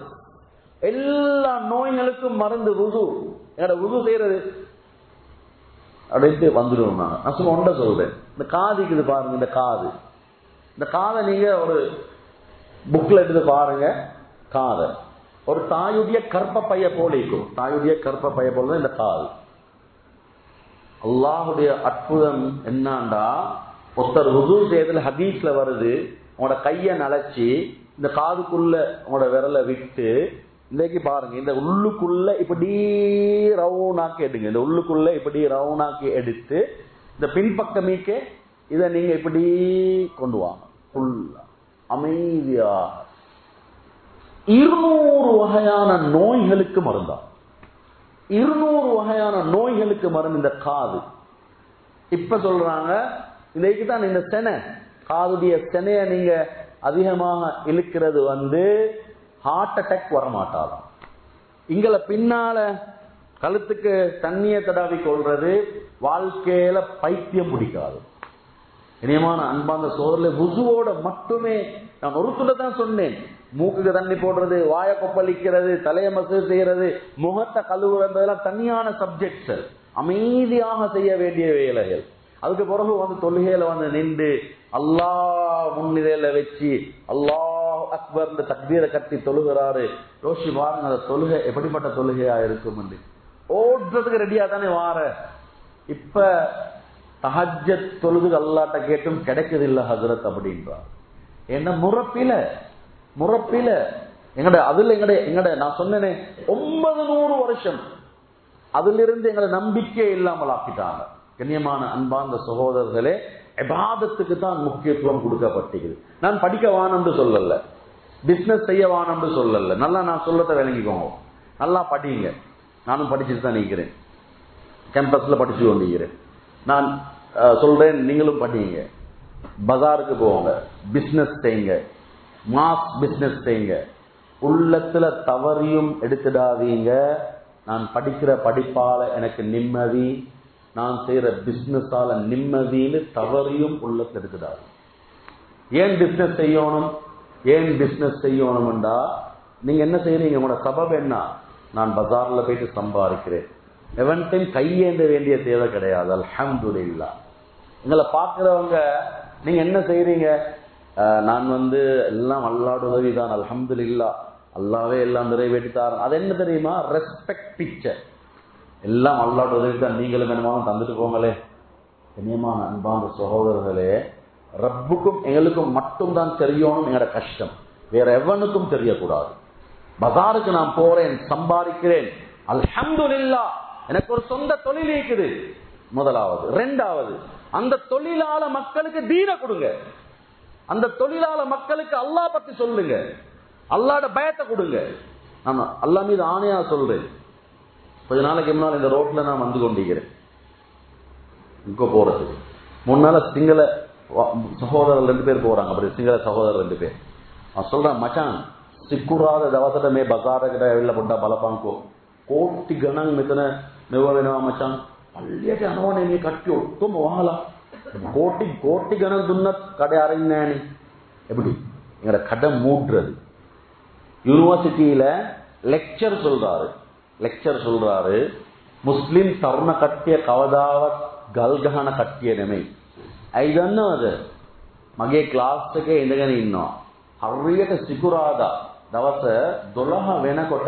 எல்லா நோய்களுக்கும் மருந்து புசு என்னோட புசு செய்யறது அப்படின்ட்டு வந்துடுவோம் நான் நான் சும்மா ஒன்றை சொல்றேன் இந்த காதுக்குது பாருங்க இந்த காது இந்த காதை நீங்க ஒரு புக்ல எடுத்து பாருங்க காதை ஒரு தாயுடைய கற்ப பைய போல இருக்கும் தாயுடைய கற்ப பைய போல தான் இந்த காது அல்லாஹுடைய அற்புதம் என்னாண்டா ஒருத்தர் ருது செய்யறதுல ஹதீஸ்ல வருது உங்களோட கைய நலைச்சி இந்த காதுக்குள்ள உங்களோட விரலை விட்டு இன்னைக்கு பாருங்க இந்த உள்ளுக்குள்ள இப்படி ரவுனாக்கி எடுங்க இந்த உள்ளுக்குள்ள இப்படி ரவுனாக்கி எடுத்து இந்த பின்பக்கமீக்கே இத நீங்க இப்படி கொண்டு வாங்க ஃபுல்லா அமைதியா இருநூறு வகையான நோய்களுக்கு மருந்தா இருநூறு வகையான நோய்களுக்கு மருந்து இந்த காது இப்ப சொல்றாங்க இன்னைக்கு தான் இந்த செனை காதுடைய செனைய நீங்க அதிகமாக இழுக்கிறது வந்து ஹார்ட் அட்டாக் வரமாட்டாதான் இங்கள பின்னால கழுத்துக்கு தண்ணியை தடாவி கொள்றது வாழ்க்கையில பைத்தியம் பிடிக்காது இனியமான அன்பாந்த சோதரில் வுசுவோட மட்டுமே நான் ஒரு துள்ள தான் சொன்னேன் மூக்குக்கு தண்ணி போடுறது வாய கொப்பளிக்கிறது தலைய மசூது செய்யறது முகத்தை கழுவுறதெல்லாம் தனியான சப்ஜெக்ட்ஸ் அமைதியாக செய்ய வேண்டிய வேலைகள் அதுக்கு பிறகு வந்து தொழுகையில வந்து நின்று அல்லாஹ் முன்னிலையில வச்சு அல்லாஹ் அக்பர் தக்பீரை கட்டி தொழுகிறாரு யோசி பாருங்க அந்த தொழுகை எப்படிப்பட்ட தொழுகையா இருக்கும் என்று ஓடுறதுக்கு ரெடியா தானே வார இப்ப தஹஜ தொழுது அல்லாட்ட கேட்டும் கிடைக்குது இல்ல ஹசரத் அப்படின்றார் என்ன முறப்பில முறப்பில எங்கட அதுல எங்கட எங்கட நான் சொன்னேனே ஒன்பது நூறு வருஷம் அதிலிருந்து எங்களை நம்பிக்கை இல்லாமல் ஆக்கிட்டாங்க கண்ணியமான அன்பார்ந்த சகோதரர்களே எபாதத்துக்கு தான் முக்கியத்துவம் கொடுக்கப்பட்டிருக்குது நான் படிக்க வானம்னு சொல்லல பிசினஸ் செய்ய வானம்னு சொல்லல நல்லா நான் சொல்லத்தை விளங்கிக்கோங்க நல்லா படிங்க நானும் படிச்சுட்டு தான் நிற்கிறேன் கேம்பஸ்ல படிச்சு கொண்டிருக்கிறேன் நான் அஹ், சொல்றேன் நீங்களும் படிங்க பஜாருக்கு போங்க பிசினஸ் செய்யுங்க மாஸ் பிசினஸ் செய்யுங்க உள்ளத்துல தவறியும் எடுத்துடாதீங்க நான் படிக்கிற படிப்பால எனக்கு நிம்மதி நான் செய்யற பிசினஸால நிம்மதின்னு தவறியும் உள்ளத்துல எடுத்துடாது ஏன் பிசினஸ் செய்யணும் ஏன் பிசினஸ் செய்யணும்டா நீங்க என்ன செய்யறீங்க உங்களோட சபப் என்ன நான் பஜார்ல போயிட்டு சம்பாதிக்கிறேன் எவன்டையும் கையேந்த வேண்டிய தேவை கிடையாது அல்ஹம்துலில்லா எங்களை பார்க்கிறவங்க நீங்க என்ன செய்யறீங்க அஹ், நான் வந்து எல்லாம் அல்லாட உதவி தான் அல்ஹம்துலில்லா அல்லாவே எல்லாம் நிறைவேற்றித்தார் அது என்ன தெரியுமா ரெஸ்பெக்ட் பிக்சர் எல்லாம் அல்லாட உதவி தான் நீங்களும் வேணுமாலும் தந்துட்டு போங்களே கண்ணியமான அன்பான சகோதரர்களே ரப்புக்கும் எங்களுக்கும் மட்டும்தான் தெரியணும் எங்களோட கஷ்டம் வேற எவனுக்கும் தெரியக்கூடாது பஜாருக்கு நான் போறேன் சம்பாதிக்கிறேன் அல்ஹம்துலில்லா எனக்கு ஒரு சொந்த தொழில் இருக்குது முதலாவது ரெண்டாவது அந்த தொழிலாள மக்களுக்கு தீன கொடுங்க அந்த தொழிலாள மக்களுக்கு அல்லாஹ் பத்தி சொல்லுங்க அல்லாட பயத்தை கொடுங்க நான் அல்லா மீது ஆணையா சொல்றேன் கொஞ்ச நாளைக்கு முன்னால் இந்த ரோட்ல நான் வந்து கொண்டிருக்கிறேன் இங்க போறதுக்கு முன்னால சிங்கள வ- சகோதரர் ரெண்டு பேர் போறாங்க அப்படி சிங்கள சகோதரர் ரெண்டு பேர் நான் சொல்றேன் மச்சான் සික්කුරාද දවසට මේ බසාරකට ඇවිල්ලා පොඩ්ඩක් බලපන්කෝ. කෝටි ගණන් මෙතන මෙව වෙනවා මචං. පල්ලියට යනවනේ මේ කට්ටිය ඔක්කොම වහලා. கோட்டி கோட்டி கணக்கு துன்னத் கடை அறைந்தானே எப்படி எங்கட கடை மூடுறது யூனிவர்சிட்டியில லெக்சர் சொல்றாரு லெக்சர் சொல்றாரு මුස්ලිම් තරුණ කට්ටිය කවදාවත් ගල් ගහන කට්ටිය නෙමෙයි. ඇයි දන්නවද? මගේ ක්ලාස් එකේ ඉඳගෙන ඉන්නවා. හරියට සිකුරාදා දවස 12 වෙනකොට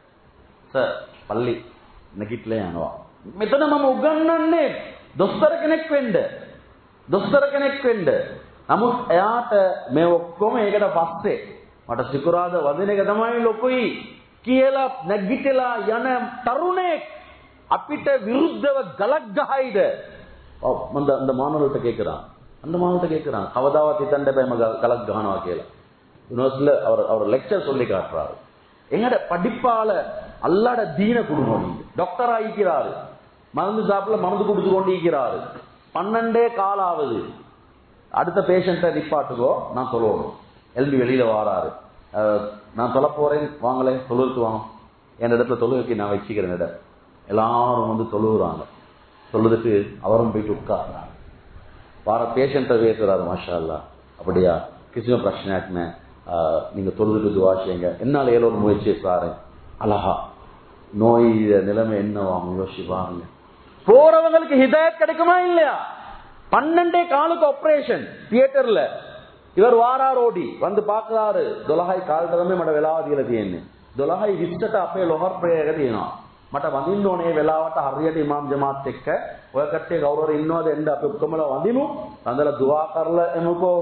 සර් පල්ලි නැගිටලා යනවා. මෙතන මම උගන්වන්නේ දොස්තර කෙනෙක් වෙන්න. දොස්තර කෙනෙක් වෙන්න. නමුත් එයාට මේ ඔක්කොම ඒකට පස්සේ මට සිකුරාද වදින එක තමයි ලොකුයි කියලා නැගිටලා යන තරුණෙක් අපිට විරුද්ධව ගලක් ගහයිද? ඔව් මම அந்த மாணவர்கிட்ட கேக்குறான். அந்த மாணவர்கிட்ட கேக்குறான். கவதாவத் හිතන්න බෑ මම ගලක් ගහනවා කියලා. யூனிவர்சிட்டியில அவர் அவர் லெக்சர் சொல்லி காட்டுறாரு எங்கட படிப்பால அல்லாட தீன குடும்பம் நீங்க டாக்டர் ஆகிக்கிறாரு மருந்து சாப்பிட மருந்து கொடுத்து கொண்டு இருக்கிறாரு பன்னெண்டே கால் ஆகுது அடுத்த பேஷண்ட்டை நிப்பாட்டுக்கோ நான் சொல்லணும் எழுதி வெளியில வாராரு அஹ், நான் சொல்ல போறேன் வாங்களே தொழுவுக்கு வாங்க என் இடத்துல தொழுகைக்கு நான் வச்சுக்கிறேன் இடம் எல்லாரும் வந்து தொழுவுறாங்க தொழுதுக்கு அவரும் போயிட்டு உட்கார்றாங்க வார பேஷண்ட்டை பேசுறாரு மாஷா அல்லா அப்படியா கிசிம பிரச்சனை ஆக்குன நீங்க தொழுதுட்டு துவா செய்யுங்க என்னால ஏதோ ஒரு முயற்சியை சாரேன் அழகா நோய் நிலைமை என்னவாகும் யோசிச்சு பாருங்க போறவங்களுக்கு ஹிதாயத் கிடைக்குமா இல்லையா பன்னெண்டே காலுக்கு ஆபரேஷன் தியேட்டர்ல இவர் வாரார் ஓடி வந்து பாக்குறாரு தொலஹாய் කාලතරම මට වෙලාව දීලා තියෙන්නේ. 12යි 20ට අපේ ලොහර් ප්‍රේයර් එක තියෙනවා. මට වඳින්න ඕනේ ඒ වෙලාවට හරියට ඉමාම් ජමාත් එක්ක ඔය කට්ටිය කවුරු හරි ඉන්නවද එන්න අපි ඔක්කොමලා වඳිමු. වඳලා දුවා කරලා එමුකෝ.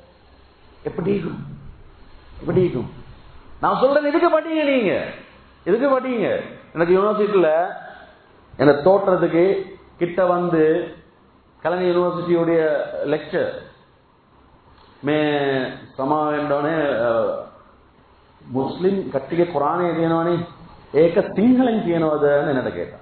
எப்படி இருக்கும் எப்படி இருக்கும் நான் சொல்றது இதுக்கு படிங்க நீங்க இதுக்கு படிங்க எனக்கு யூனிவர்சிட்டியில என்ன தோற்றதுக்கு கிட்ட வந்து கலைஞர் யூனிவர்சிட்டியுடைய லெக்சர் මේ සමාවෙන්ඩෝනේ මුස්ලිම් කට්ටිගේ කුරාණය තියෙනවනේ ඒක සිංහලෙන් කියනවද එනට கேட்டா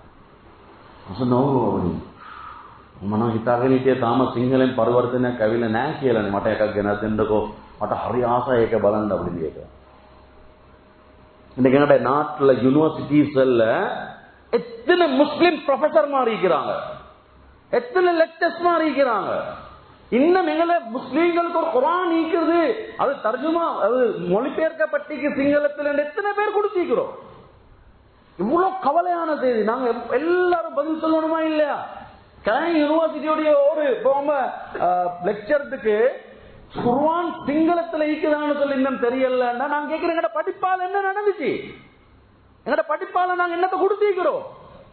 නොවනි මම හිතාගෙන හිටියේ තාම සිංහලෙන් පරිවර්තනයක් ඇවිල්ලා නැහැ කියලානේ මට එකක් ගෙනත් දෙන්නකෝ මට හරි ආසයි ඒක බලන්න அப்படின்னு கேட்டா இன்னைக்கு என்னோட நாட்டுல யூனிவர்சிட்டிஸ்ல எத்தனை முஸ்லிம் ப்ரொஃபசர் மாறி இருக்கிறாங்க எத்தனை லெக்சர்ஸ் மாறி இருக்கிறாங்க இன்னும் எங்களை முஸ்லீம்களுக்கு ஒரு குரான் நீக்குது அது தர்ஜுமா அது மொழிபெயர்க்கப்பட்டிக்கு சிங்களத்தில் எத்தனை பேர் கொடுத்திருக்கிறோம் இவ்வளவு கவலையான செய்தி நாங்க எல்லாரும் பதில் சொல்லணுமா இல்லையா கலை யூனிவர்சிட்டியுடைய ஒரு லெக்சருக்கு குர்வான் சிங்களத்துல ஈக்குதான்னு சொல்லி இன்னும் தெரியலன்னா நான் கேட்கிறேன் எங்கட படிப்பால என்ன நடந்துச்சு எங்கட படிப்பால நாங்க என்னத்தை கொடுத்திருக்கிறோம்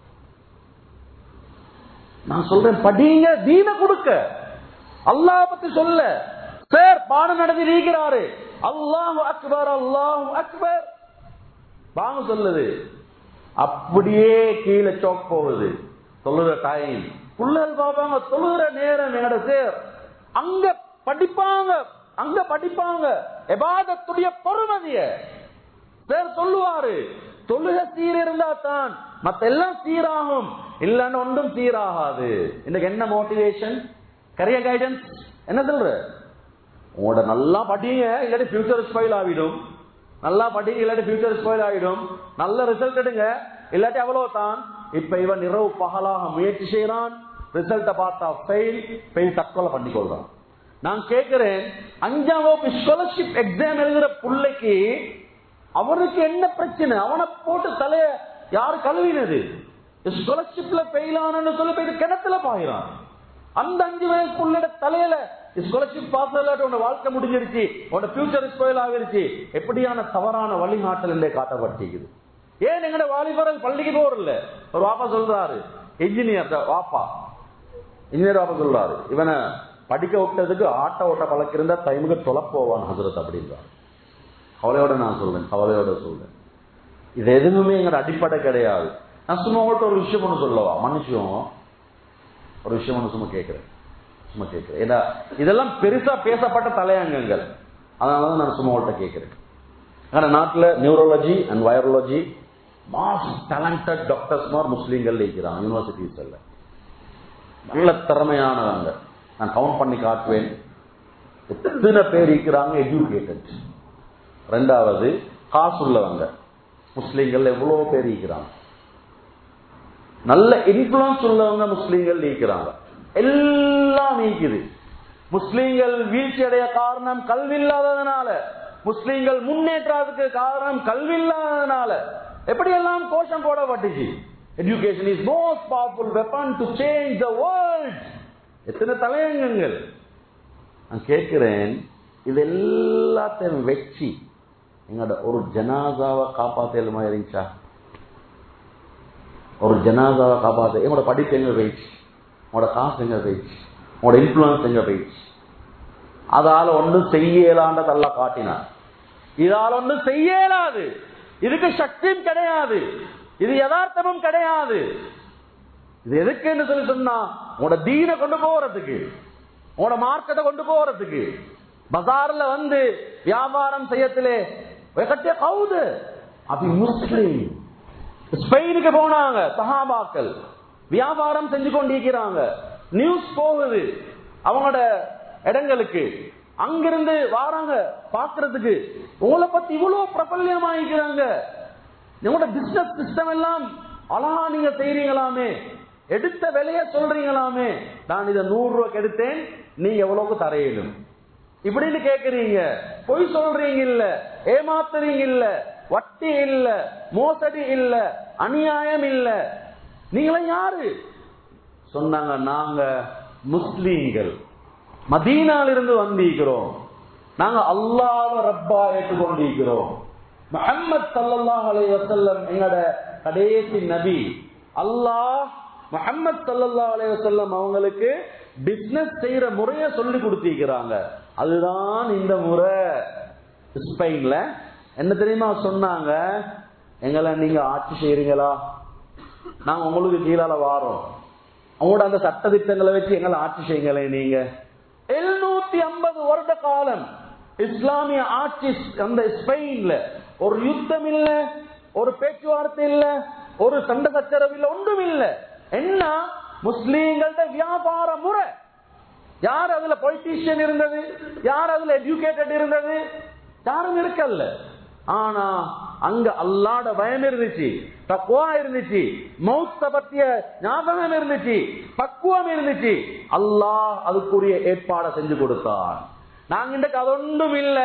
நான் சொல்றேன் படிங்க தீன கொடுக்க அல்லாஹ் பத்தி சொல்ல சார் பாடம் நடத்தி இருக்கிறாரு அல்லாஹ் அக்பர் அல்லாஹ் அக்பர் வாங்க சொல்லுது அப்படியே கீழே சோக் போகுது சொல்லுற டைம் புள்ளல் பாப்பாங்க தொழுகிற நேரம் எங்கட சேர் அங்க படிப்பாங்க அங்க படிப்பாங்க எபாதத்துடைய பொறுமதிய பேர் சொல்லுவாரு தொழுக சீர் இருந்தா தான் மத்த எல்லாம் சீராகும் இல்லன்னு ஒன்றும் சீராகாது இன்னைக்கு என்ன மோட்டிவேஷன் கரிய கைடன்ஸ் என்ன சொல்ற உங்களோட நல்லா படிங்க இல்லாட்டி ஃபியூச்சர் ஸ்பாயில் ஆகிடும் நல்லா படிங்க இல்லாட்டி ஃபியூச்சர் ஸ்பாயில் ஆகிடும் நல்ல ரிசல்ட் எடுங்க இல்லாட்டி அவ்வளவுதான் இப்ப இவன் இரவு பகலாக முயற்சி செய்யறான் ரிசல்ட்ட பார்த்தா ஃபெயில் ஃபெயில் தற்கொலை பண்ணி கொள்றான் நான் கேட்கிறேன் அஞ்சாம் வகுப்பு ஸ்காலர்ஷிப் எக்ஸாம் எழுதுற பிள்ளைக்கு அவருக்கு என்ன பிரச்சனை அவனை போட்டு தலைய யாரு கழுவினது ஸ்காலர்ஷிப்ல ஃபெயில் ஆனன்னு சொல்லி போயிட்டு கிணத்துல பாயிறான் அந்த அஞ்சு வயசு புள்ளோட தலையில ஸ்காலர்ஷிப் பாஸ் இல்லாட்டி உன்னோட வாழ்க்கை முடிஞ்சிருச்சு உன்னோட ஃபியூச்சர் ஸ்போயில் ஆகிருச்சு எப்படியான தவறான வழிகாட்டல் என்றே காட்டப்பட்டிருக்குது ஏன் எங்கட வாலிபர்கள் பள்ளிக்கு போறல ஒரு வாப்பா சொல்றாரு இன்ஜினியர் வாப்பா இன்ஜினியர் வாப்பா சொல்றாரு இவனை படிக்க விட்டதுக்கு ஆட்ட ஓட்ட பழக்கிருந்தா டைமுக்கு தொலை போவான் ஹசரத் அப்படின்றார் கவலையோட நான் சொல்றேன் கவலையோட சொல்றேன் இது எதுவுமே எங்களோட அடிப்படை கிடையாது நான் சும்மா உங்கள்கிட்ட ஒரு விஷயம் ஒன்று சொல்லவா மனுஷன் ஒரு விஷயம் ஒன்று சும்மா கேட்கிறேன் சும்மா கேட்கிறேன் ஏன்னா இதெல்லாம் பெருசா பேசப்பட்ட தலையங்கங்கள் அதனாலதான் நான் சும்மா உங்கள்கிட்ட கேட்கிறேன் ஆனா நாட்டில் neurology and virology mass talented doctors மாதிரி முஸ்லீம்கள் இருக்கிறாங்க யூனிவர்சிட்டிஸ்ல நல்ல திறமையானவங்க நான் கவுண்ட் பண்ணி காட்டுவேன் எத்தனை பேர் இருக்கிறாங்க எஜுகேட்டட் ரெண்டாவது காசு உள்ளவங்க முஸ்லீம்கள் எவ்வளவு பேர் இருக்கிறாங்க நல்ல இன்ஃபுளுன்ஸ் உள்ளவங்க முஸ்லீம்கள் நீக்கிறாங்க எல்லாம் நீக்குது முஸ்லீம்கள் வீழ்ச்சி அடைய காரணம் கல்வி இல்லாததுனால முஸ்லீம்கள் முன்னேற்றத்துக்கு காரணம் கல்வி இல்லாததுனால எப்படி எல்லாம் கோஷம் போடப்பட்டுச்சு education is most powerful weapon to change the world எத்தனை தலையங்கங்கள் நான் கேட்கிறேன் இது எல்லாத்தையும் வச்சு எங்களோட ஒரு ஜனாதாவை காப்பாத்தலுமா இருந்துச்சா ஒரு ஜனாதாவை காப்பாத்த எங்களோட படிப்பு எங்க போயிடுச்சு உங்களோட காசு எங்க போயிடுச்சு உங்களோட இன்ஃபுளுன்ஸ் எங்க போயிடுச்சு அதால ஒன்றும் செய்யலான்றதல்ல காட்டினார் இதால் ஒன்றும் செய்யலாது இதுக்கு சக்தியும் கிடையாது இது யதார்த்தமும் கிடையாது இது எதுக்குன்னு சொல்லி சொன்னா உங்களோட தீனை கொண்டு போறதுக்கு உங்களோட மார்க்கத்தை கொண்டு போறதுக்கு பஜார்ல வந்து வியாபாரம் செய்யத்திலே கட்டிய கவுது அப்படி முஸ்லீம் ஸ்பெயினுக்கு போனாங்க சஹாபாக்கள் வியாபாரம் செஞ்சு கொண்டிருக்கிறாங்க நியூஸ் போகுது அவங்களோட இடங்களுக்கு அங்கிருந்து வாராங்க பாக்குறதுக்கு உங்களை பத்தி இவ்வளவு பிரபல்யமாயிக்கிறாங்க உங்களோட பிசினஸ் சிஸ்டம் எல்லாம் அழகா நீங்க செய்றீங்களாமே எடுத்த விலைய சொல்றீங்களாமே நான் இதை நூறு ரூபாய்க்கு எடுத்தேன் நீங்க எவ்வளவுக்கு தரையிடும் இப்படின்னு கேக்குறீங்க பொய் சொல்றீங்க இல்ல ஏமாத்துறீங்க இல்ல வட்டி இல்ல மோசடி இல்ல அநியாயம் இல்ல நீங்களும் யாரு சொன்னாங்க நாங்க முஸ்லீம்கள் மதீனால இருந்து வந்திருக்கிறோம் நாங்க அல்லாஹ் ரப்பா ஏற்றுக்கொண்டிருக்கிறோம் முஹம்மத் ஸல்லல்லாஹு அலைஹி வஸல்லம் எங்கட கடைசி நபி அல்லாஹ் முஹம்மத் ஸல்லல்லாஹு அலைஹி வஸல்லம் அவங்களுக்கு பிசினஸ் செய்யற முறைய சொல்லி கொடுத்திருக்கிறாங்க அதுதான் இந்த முறை ஸ்பெயின்ல என்ன தெரியுமா சொன்னாங்க எங்களை நீங்க ஆட்சி செய்யறீங்களா நாங்க உங்களுக்கு கீழால வாரோம் அவங்களோட அந்த சட்ட திட்டங்களை வச்சு எங்களை ஆட்சி செய்யுங்களே நீங்க எழுநூத்தி ஐம்பது வருட காலம் இஸ்லாமிய ஆட்சி அந்த ஸ்பெயின்ல ஒரு யுத்தம் இல்ல ஒரு பேச்சுவார்த்தை இல்ல ஒரு சண்டை சச்சரவு இல்ல ஒன்றும் இல்ல என்ன முஸ்லீம்களோட வியாபார முறை யார் அதுல பொலிட்டீஷியன் இருந்தது யார் அதுல எஜுகேட்டட் இருந்தது யாரும் இருக்கல்ல ஆனா அங்க அல்லாட பயம் இருந்துச்சு தக்குவா இருந்துச்சு மௌத்த பத்திய ஞாபகம் இருந்துச்சு பக்குவம் இருந்துச்சு அல்லாஹ் அதுக்குரிய ஏற்பாடை செஞ்சு கொடுத்தான் நாங்க இன்றைக்கு அது ஒன்றும் இல்ல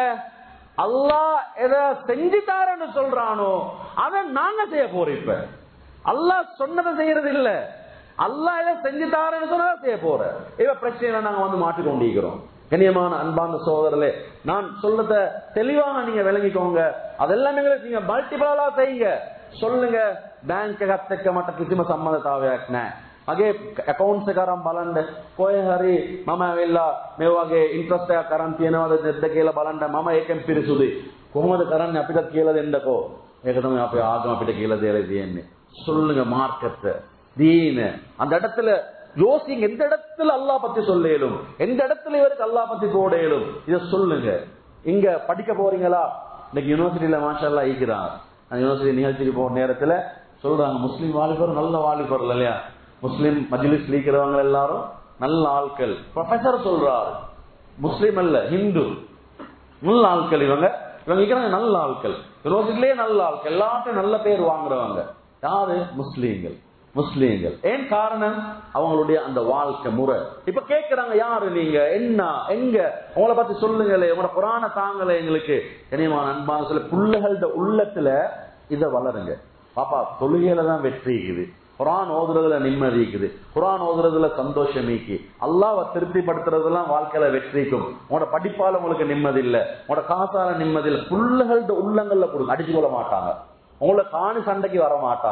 அல்லாஹ் எதை செஞ்சுட்டாருன்னு சொல்றானோ அதை நாங்க செய்ய போறோம் இப்ப அல்லாஹ் சொன்னதை செய்யறது இல்ல அல்லாஹ் எதை செஞ்சுட்டாருன்னு சொன்னதை செய்ய போற இவ பிரச்சனையில நாங்க வந்து மாட்டிக்கொண்டிருக்கிறோம் கண்ணியமான அன்பான சோதரலே நான் சொல்றத தெளிவாக நீங்க விளங்கிக்கோங்க அதெல்லாம் எங்களுக்கு நீங்க மல்டிபிளா செய்யுங்க சொல்லுங்க பேங்க் ගත්තක මට කිසිම සම්බන්ධතාවයක් නැහැ. මගේ accounts එක අරන් බලන්න කොහේ හරි මම ඇවිල්ලා මේ වගේ interest එකක් අරන් තියනවද නැද්ද කියලා බලන්න මම ඒකෙන් පිරිසුදුයි. කොහොමද කරන්නේ අපිට කියලා දෙන්නකෝ. ඒක තමයි අපේ ආගම අපිට කියලා දෙලා තියෙන්නේ. சொல்லுங்க மார்க்கத்தை தீன அந்த இடத்துல யோசிங்க எந்த இடத்துல அல்லா பத்தி சொல்லேலும் எந்த இடத்துல இவருக்கு அல்லா பத்தி போடலும் இத சொல்லுங்க இங்க படிக்க போறீங்களா இன்னைக்கு யூனிவர்சிட்டியில மாஷல்லா ஈக்கிறாங்க அந்த யூனிவர்சிட்டி நிகழ்ச்சிக்கு போற நேரத்துல சொல்றாங்க முஸ்லீம் வாலிபர் நல்ல வாலிபர் இல்லையா முஸ்லீம் மஜ்லிஸ் லீக்கிறவங்க எல்லாரும் நல்ல ஆட்கள் ப்ரொஃபசர் சொல்றாரு முஸ்லீம் அல்ல ஹிந்து நல்ல ஆட்கள் இவங்க இவங்க இருக்கிறாங்க நல்ல ஆட்கள் யூனிவர்சிட்டிலேயே நல்ல ஆட்கள் எல்லாத்தையும் நல்ல பேர் வாங்குறவங்க யாரு முஸ்லீம்கள் முஸ்லீம்கள் ஏன் காரணம் அவங்களுடைய அந்த வாழ்க்கை முறை இப்ப கேக்குறாங்க யாரு நீங்க என்ன எங்க உங்களை பத்தி சொல்லுங்களே உங்களோட புராண தாங்களே எங்களுக்கு கனியமான அன்பான சொல்ல பிள்ளைகளோட உள்ளத்துல இத வளருங்க பாப்பா தொழுகையில தான் வெற்றி இருக்குது குரான் ஓதுறதுல நிம்மதி இருக்குது குரான் ஓதுறதுல சந்தோஷம் நீக்கி அல்லாவை திருப்திப்படுத்துறதுலாம் வாழ்க்கையில வெற்றிக்கும் உங்களோட படிப்பால உங்களுக்கு நிம்மதி இல்ல உங்களோட காசால நிம்மதி இல்ல பிள்ளைகளோட உள்ளங்கள்ல கொடுங்க அடிச்சு கொள்ள மாட்டாங்க உங்களை காணி சண்டைக்கு வர மாட்டாங்க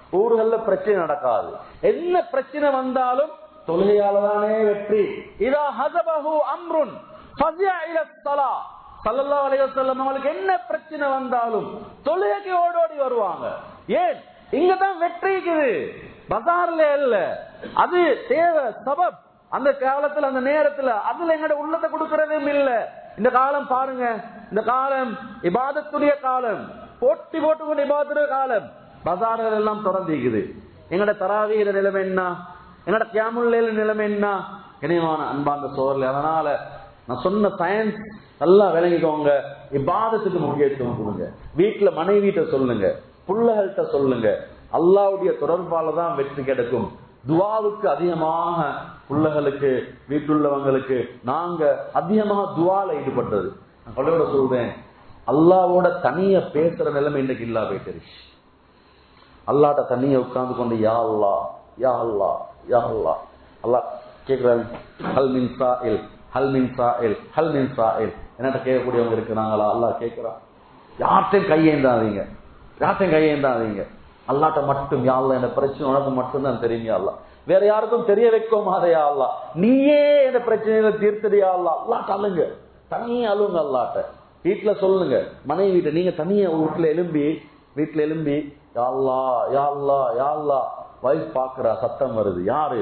ஊர்கள்ல பிரச்சனை நடக்காது என்ன பிரச்சனை வந்தாலும் தொழுகையால தானே வெற்றி இதா ஹசபஹு அம்ருன் ஃபஸியா இல ஸலா ஸல்லல்லாஹு அலைஹி வஸல்லம் அவங்களுக்கு என்ன பிரச்சனை வந்தாலும் தொழுகைக்கு ஓடோடி வருவாங்க ஏன் இங்க தான் வெற்றி இருக்குது பஜார்ல இல்ல அது தேவை சபப் அந்த காலத்துல அந்த நேரத்துல அதுல எங்கட உள்ளத்தை கொடுக்கறதும் இல்ல இந்த காலம் பாருங்க இந்த காலம் இபாதத்துடைய காலம் போட்டி போட்டுக்கொண்டு இபாதத்துடைய காலம் பஜார்கள் எல்லாம் திறந்திக்குது எங்கட தராவீர நிலைமை என்ன எங்கட கேமுல்ல நிலைமை என்ன இணையமான அன்பாந்த சோழல் அதனால நான் சொன்ன சயின்ஸ் நல்லா விளங்கிக்கோங்க இபாதத்துக்கு முக்கியத்துவம் கொடுங்க வீட்டுல மனைவிட்ட சொல்லுங்க புள்ளகள்கிட்ட சொல்லுங்க அல்லாவுடைய தொடர்பால தான் வெற்றி கிடைக்கும் துவாவுக்கு அதிகமாக புள்ளகளுக்கு வீட்டுள்ளவங்களுக்கு நாங்க அதிகமாக துவால ஈடுபட்டது நான் கொள்ளையோட சொல்றேன் அல்லாவோட தனிய பேசுற நிலைமை இன்னைக்கு இல்லா போயிட்டு அல்லாட்ட தண்ணிய உட்கார்ந்து கொண்டு யா அல்லா யா அல்லா யா அல்லா அல்லா கேக்குறாங்க ஹல் மின் சாயில் ஹல் மின் சாயில் ஹல் மின் சாயில் என்னட்ட கேட்கக்கூடியவங்க இருக்கிறாங்களா அல்லா கேட்கிறான் யார்ட்டையும் கையேந்தாதீங்க யார்ட்டையும் கையேந்தாதீங்க அல்லாட்ட மட்டும் யா அல்லா என்ன பிரச்சனை உனக்கு மட்டும்தான் தெரியும் யா அல்லா வேற யாருக்கும் தெரிய வைக்கும் அதையா அல்லா நீயே இந்த பிரச்சனைகளை தீர்த்தடியா அல்லா அல்லாட்ட அழுங்க தனியே அழுங்க அல்லாட்ட வீட்டுல சொல்லுங்க மனைவி வீட்டை நீங்க தனியா வீட்டுல எலும்பி வீட்டுல எலும்பி யாழ்லா யாழ்லா யாழ்லா வைஃப் பாக்குறா சத்தம் வருது யாரு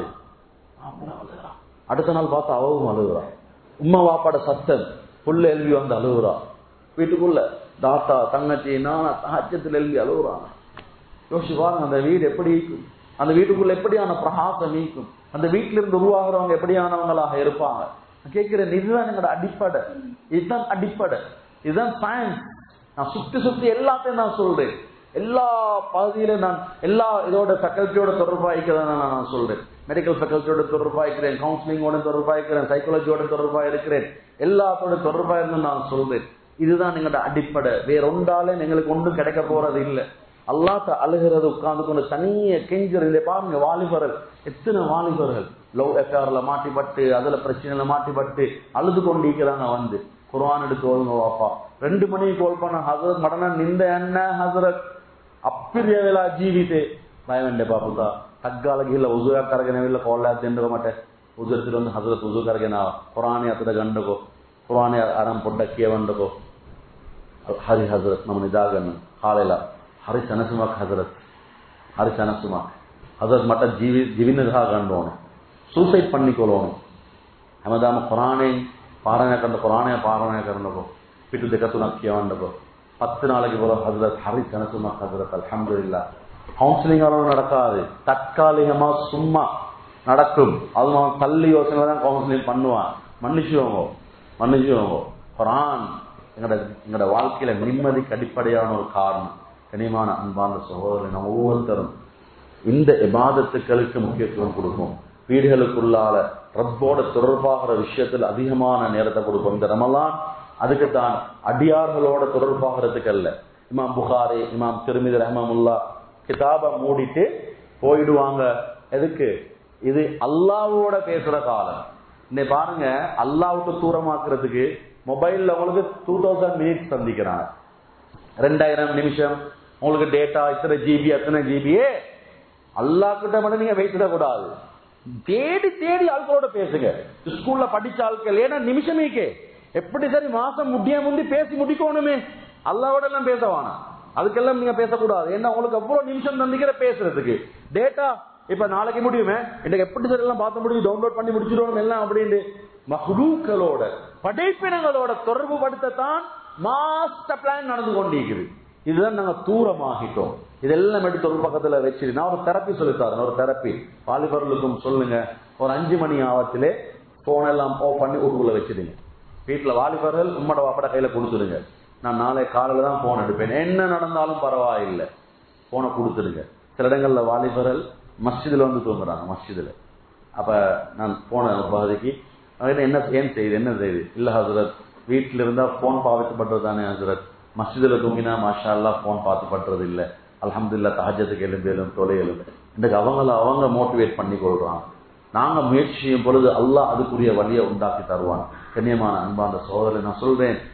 அடுத்த நாள் பார்த்தா அவவும் அழுகுறா உம்மா வாப்பாட சத்தம் புள்ள எழுதி வந்து அழுகுறா வீட்டுக்குள்ள தாத்தா தங்கச்சி நானா தாச்சத்துல எழுதி அழுகுறாங்க யோசிச்சு பாருங்க அந்த வீடு எப்படி இருக்கும் அந்த வீட்டுக்குள்ள எப்படியான பிரகாசம் நீக்கும் அந்த வீட்டுல இருந்து உருவாகிறவங்க எப்படியானவங்களாக இருப்பாங்க நான் கேட்கிறேன் இதுதான் எங்களோட அடிப்படை இதுதான் அடிப்படை இதுதான் சயின்ஸ் நான் சுத்தி சுத்தி எல்லாத்தையும் நான் சொல்றேன் எல்லா பகுதியிலும் நான் எல்லா இதோட ஃபேக்கல்ட்டியோட தொடர்பாய்க்கிறேன் நான் சொல்றேன் மெடிக்கல் ஃபேக்கல்ட்டியோட தொடர்பாய்க்கிறேன் கவுன்சிலிங்கோட தொடர்பாய்க்கிறேன் சைக்காலஜியோட தொடர்பா இருக்கிறேன் எல்லாத்தோட தொடர்பா இருந்து நான் சொல்றேன் இதுதான் எங்களோட அடிப்படை வேற ஒன்றாலே எங்களுக்கு ஒன்றும் கிடைக்க போறது இல்லை அல்லாத்த அழுகிறது உட்கார்ந்து கொண்டு தனிய கெஞ்சுறது பாருங்க வாலிபர்கள் எத்தனை வாலிபர்கள் லவ் எஃப்ஆர்ல மாட்டிப்பட்டு அதுல பிரச்சனையில மாட்டிப்பட்டு அழுது கொண்டிருக்கிறாங்க வந்து குர்ஆன் எடுத்து ஓதுங்க வாப்பா ரெண்டு மணிக்கு கால் பண்ண ஹசரத் மடன நிந்த என்ன ஹசரத் අපිරිය වෙලා ජීවිතේ බය වෙන්න එපා පුතා. ටග්ගාල ගිහිල්ලා උසුවක් අරගෙන ඇවිල්ලා කෝල් එකක් දෙන්නකො මට. උසුර තිරොන් හදලා උසු කරගෙන ආවා. කුරාණේ අතට ගන්නකො. කුරාණේ අරන් පොඩ්ඩක් කියවන්නකො. හරි හසරත් මම නිදා ගන්න. කාලෙලා. හරි සනසුමක් හසරත්. හරි සනසුමක්. හසරත් මට ජීවි ජීවින ගහ ගන්න ඕන. සූසයිඩ් பண்ணிக்கொள்ளணும். හැමදාම කුරාණේ පාරණය කරන කුරාණය පාරණය කරනකො. පිටු දෙක තුනක් කියවන්නකො. பத்து நாளைக்கு போற ஹசரத் ஹரி கனசுமா ஹசரத் அல்ஹம்துலில்லா கவுன்சிலிங் அளவு நடக்காது தற்காலிகமா சும்மா நடக்கும் அது அவன் தள்ளி யோசனை தான் கவுன்சிலிங் பண்ணுவான் மன்னிச்சுவோங்க மன்னிச்சுவோங்க குரான் எங்களோட எங்களோட வாழ்க்கையில நிம்மதிக்கு அடிப்படையான ஒரு காரணம் கனிமான அன்பான சகோதரன் நம்ம ஒவ்வொருத்தரும் இந்த இபாதத்துக்களுக்கு முக்கியத்துவம் கொடுக்கும் வீடுகளுக்குள்ளால ரப்போட தொடர்பாகிற விஷயத்தில் அதிகமான நேரத்தை கொடுக்கும் இந்த ரமலான் அதுக்கு தான் அடியார்களோட தொடர்பாகிறதுக்கு அல்ல இமாம் புகாரி இமாம் திருமிதி ரஹமமுல்லா கிதாப மூடிட்டு போயிடுவாங்க எதுக்கு இது அல்லாவோட பேசுற காலம் இன்னைக்கு பாருங்க அல்லாவுக்கு தூரமாக்குறதுக்கு மொபைல்ல உங்களுக்கு டூ தௌசண்ட் மினிட்ஸ் சந்திக்கிறாங்க ரெண்டாயிரம் நிமிஷம் உங்களுக்கு டேட்டா இத்தனை ஜிபி அத்தனை ஜிபியே அல்லா கிட்ட மட்டும் நீங்க வைத்திட கூடாது தேடி தேடி ஆட்களோட பேசுங்க ஸ்கூல்ல படிச்ச ஆட்கள் ஏன்னா நிமிஷமேக்கே எப்படி சரி மாசம் முடிய முந்தி பேசி முடிக்கணுமே அல்லாவோட எல்லாம் பேச வேணாம் அதுக்கெல்லாம் நீங்க பேசக்கூடாது ஏன்னா உங்களுக்கு எவ்வளவு நிமிஷம் தந்திக்கிற பேசுறதுக்கு டேட்டா இப்ப நாளைக்கு முடியுமே இன்னைக்கு எப்படி சரி எல்லாம் பார்த்து முடியும் டவுன்லோட் பண்ணி முடிச்சிடணும் எல்லாம் அப்படின்னு மஹ்லூக்களோட படைப்பினங்களோட தொடர்பு படுத்தத்தான் மாஸ்டர் பிளான் நடந்து கொண்டிருக்குது இதுதான் நாங்க தூரமாகிட்டோம் இதெல்லாம் எடுத்து ஒரு பக்கத்துல வச்சு நான் ஒரு தெரப்பி சொல்லித்தாரேன் ஒரு தெரப்பி வாலிபர்களுக்கும் சொல்லுங்க ஒரு அஞ்சு மணி ஆவத்திலே போன் எல்லாம் ஆஃப் பண்ணி ஊருக்குள்ள வச்சிடுங்க வீட்டுல வாலிபர்கள் உம்மட வாப்பட கையில கொடுத்துடுங்க நான் நாளை காலையில தான் போன் எடுப்பேன் என்ன நடந்தாலும் பரவாயில்லை போனை கொடுத்துடுங்க சில இடங்கள்ல வாலிபர்கள் மஸ்ஜிதுல வந்து தூங்குறாங்க மஸ்ஜிதுல அப்ப நான் போன பகுதிக்கு என்ன ஏன் செய்யுது என்ன செய்யுது இல்ல ஹசரத் வீட்டுல இருந்தா போன் பாவிக்கப்படுறது தானே ஹசரத் மஸ்ஜிதுல தூங்கினா மாஷா அல்லா போன் பார்த்து பண்றது இல்ல அலமதுல்லா தஹஜத்துக்கு எலும்பேலும் தொலையலும் இன்றைக்கு அவங்கள அவங்க மோட்டிவேட் பண்ணி கொள்றாங்க நாங்க முயற்சி செய்யும் பொழுது அல்லாஹ் அதுக்குரிய வழியை உண்டாக்கி தருவான் கண்ணியமான அன்பான சோதரை நான் சொல்றேன்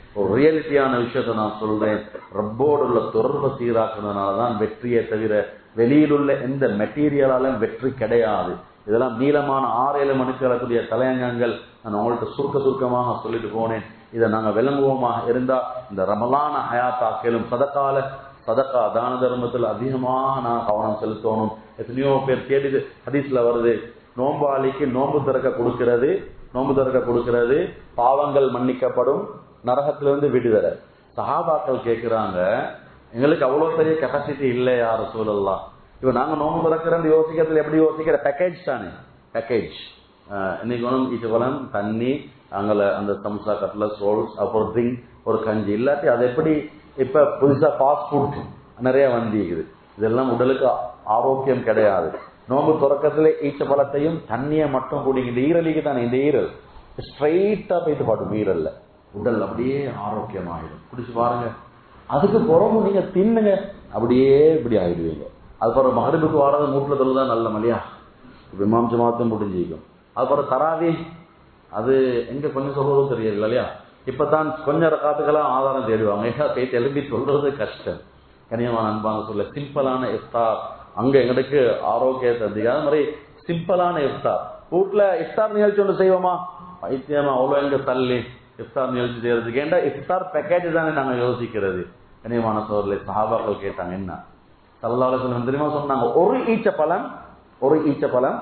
ஒரு ரியாலிட்டியான விஷயத்தை நான் சொல்றேன் ரப்போடு உள்ள தொடர்பை சீராக்குனதுனாலதான் வெற்றியை தவிர வெளியில் உள்ள எந்த மெட்டீரியலாலும் வெற்றி கிடையாது இதெல்லாம் நீளமான ஆறு ஏழு மணிக்கு வரக்கூடிய தலையங்கங்கள் நான் உங்கள்ட்ட சுருக்க சுருக்கமாக சொல்லிட்டு போனேன் இதை நாங்க விளங்குவோமாக இருந்தா இந்த ரமலான ஹயாத்தாக்கிலும் சதக்கால சதக்கா தான தர்மத்தில் அதிகமாக நான் கவனம் செலுத்தணும் எத்தனையோ பேர் கேட்டுது ஹதீஸ்ல வருது நோம்பாளிக்கு நோன்பு திறக்க கொடுக்கிறது நோன்பு திறக்க கொடுக்கிறது பாவங்கள் மன்னிக்கப்படும் நரகத்திலிருந்து விடுதலை சஹாபாக்கள் கேட்கிறாங்க எங்களுக்கு அவ்வளவு பெரிய கெப்பாசிட்டி இல்லை யார் சூழல்லாம் இப்ப நாங்க நோன்பு திறக்கிறேன்னு யோசிக்கிறதுல எப்படி யோசிக்கிற பேக்கேஜ் தானே பேக்கேஜ் இன்னைக்கு ஒன்றும் இச்சுவலம் தண்ணி அங்கே அந்த சம்சா கட்ல சோல்ஸ் அப்புறம் ட்ரிங்க் ஒரு கஞ்சி இல்லாட்டி அது எப்படி இப்ப புதுசா ஃபாஸ்ட் ஃபுட் நிறைய வந்திருக்குது இதெல்லாம் உடலுக்கு ஆரோக்கியம் கிடையாது நோம்பு துறக்கத்துல ஈச்ச பழத்தையும் தண்ணியை மட்டும் குடிங்க இந்த ஈரலிக்கு தானே இந்த ஈரல் ஸ்ட்ரைட்டா போயிட்டு பாட்டும் ஈரல்ல உடல் அப்படியே ஆரோக்கியமாயிடும் குடிச்சு பாருங்க அதுக்கு புறமும் நீங்க தின்னுங்க அப்படியே இப்படி ஆயிடுவீங்க அதுக்கப்புறம் மகரிபுக்கு வாரது மூட்டுல தொழுதான் நல்ல மலையா விமாம் ஜமாத்தும் முடிஞ்சிக்கும் அதுக்கப்புறம் தராவி அது எங்க கொஞ்சம் சொல்றதும் தெரியல இல்லையா இப்பதான் கொஞ்சம் காத்துக்கெல்லாம் ஆதாரம் தேடுவாங்க ஏன்னா பேச்சு எழுப்பி சொல்றது கஷ்டம் கனியமான அன்பான சொல்ல சிம்பிளான இஃப்தார் அங்க எங்களுக்கு ஆரோக்கியத்தை அதிகம் அது மாதிரி சிம்பிளான இஃப்தார் வீட்டுல இஃப்தார் நிகழ்ச்சி ஒன்று செய்வோமா வைத்தியமா அவ்வளோ எங்க தள்ளி இஃப்தார் நிகழ்ச்சி செய்யறதுக்கு ஏன்டா இஃப்தார் பேக்கேஜ் தானே நாங்க யோசிக்கிறது கனியமான சோழர்ல சஹாபாக்கள் கேட்டாங்க என்ன சல்லாலோசனம் தெரியுமா சொன்னாங்க ஒரு ஈச்ச பழம் ஒரு ஈச்ச பழம்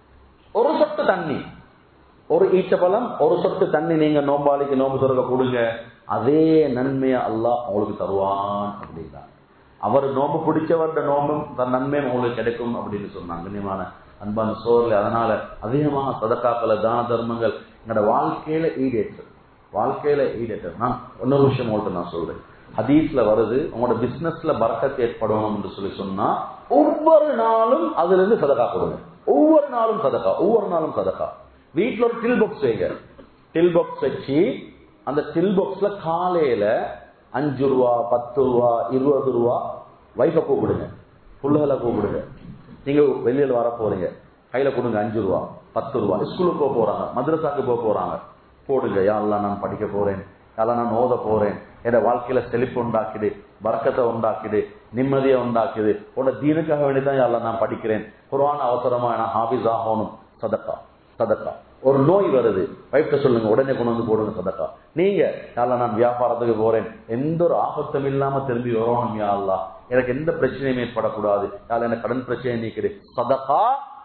ஒரு சொட்டு தண்ணி ஒரு ஈச்ச பழம் ஒரு சொட்டு தண்ணி நீங்க நோம்பாளிக்கு நோம்பு துறக்க கொடுங்க அதே நன்மையை அல்லாஹ் உங்களுக்கு தருவான் அப்படின்னா அவர் நோம்பு பிடிச்சவர்கிட்ட நோம்பும் தன் நன்மையும் உங்களுக்கு கிடைக்கும் அப்படின்னு சொன்னாங்க கண்ணியமான அன்பான சோர்ல அதனால அதிகமாக சதக்காக்களை தான தர்மங்கள் எங்களோட வாழ்க்கையில ஈடேற்று வாழ்க்கையில ஈடேற்று நான் இன்னொரு விஷயம் உங்கள்ட்ட நான் சொல்றேன் ஹதீஸ்ல வருது உங்களோட பிசினஸ்ல பறக்கத்து ஏற்படணும் என்று சொல்லி சொன்னா ஒவ்வொரு நாளும் அதுல இருந்து சதக்கா கொடுங்க ஒவ்வொரு நாளும் சதக்கா ஒவ்வொரு நாளும் சதக்கா வீட்டுல ஒரு டில் பாக்ஸ் வைங்க டில் பாக்ஸ் வச்சு அந்த டில் பாக்ஸ்ல காலையில அஞ்சு ரூபா பத்து ரூபா இருபது ரூபா வைஃபை கூப்பிடுங்க புள்ளுகளை கூப்பிடுங்க நீங்க வெளியில வர போறீங்க கையில கொடுங்க அஞ்சு ரூபா பத்து ரூபா ஸ்கூலுக்கு போக போறாங்க மദ്രസാக்கு போக போறாங்க போடுங்க யாரெல்லாம் நான் படிக்க போறேன் யாரெல்லாம் நான் ஓத போறேன் என் வாழ்க்கையில செழிப்பு உண்டாக்குது பறக்கத்தை உண்டாக்குது நிம்மதியை உண்டாக்குது உன்னோட தீனுக்காக வேண்டிதான் யாரெல்லாம் நான் படிக்கிறேன் குரான் அவசரமா நான் ஹாபிஸ் ஆகணும் சதக்கா சதக்கா ஒரு நோய் வருது வைஃப்ட சொல்லுங்க உடனே கொண்டு வந்து போடுங்க சதக்கா நீங்க யாரெல்லாம் நான் வியாபாரத்துக்கு போறேன் எந்த ஒரு ஆபத்தம் இல்லாம திரும்பி வரணும் யா அல்லா எனக்கு எந்த பிரச்சனையும் ஏற்படக்கூடாது யாரும் எனக்கு கடன் பிரச்சனை நீக்குது சதக்கா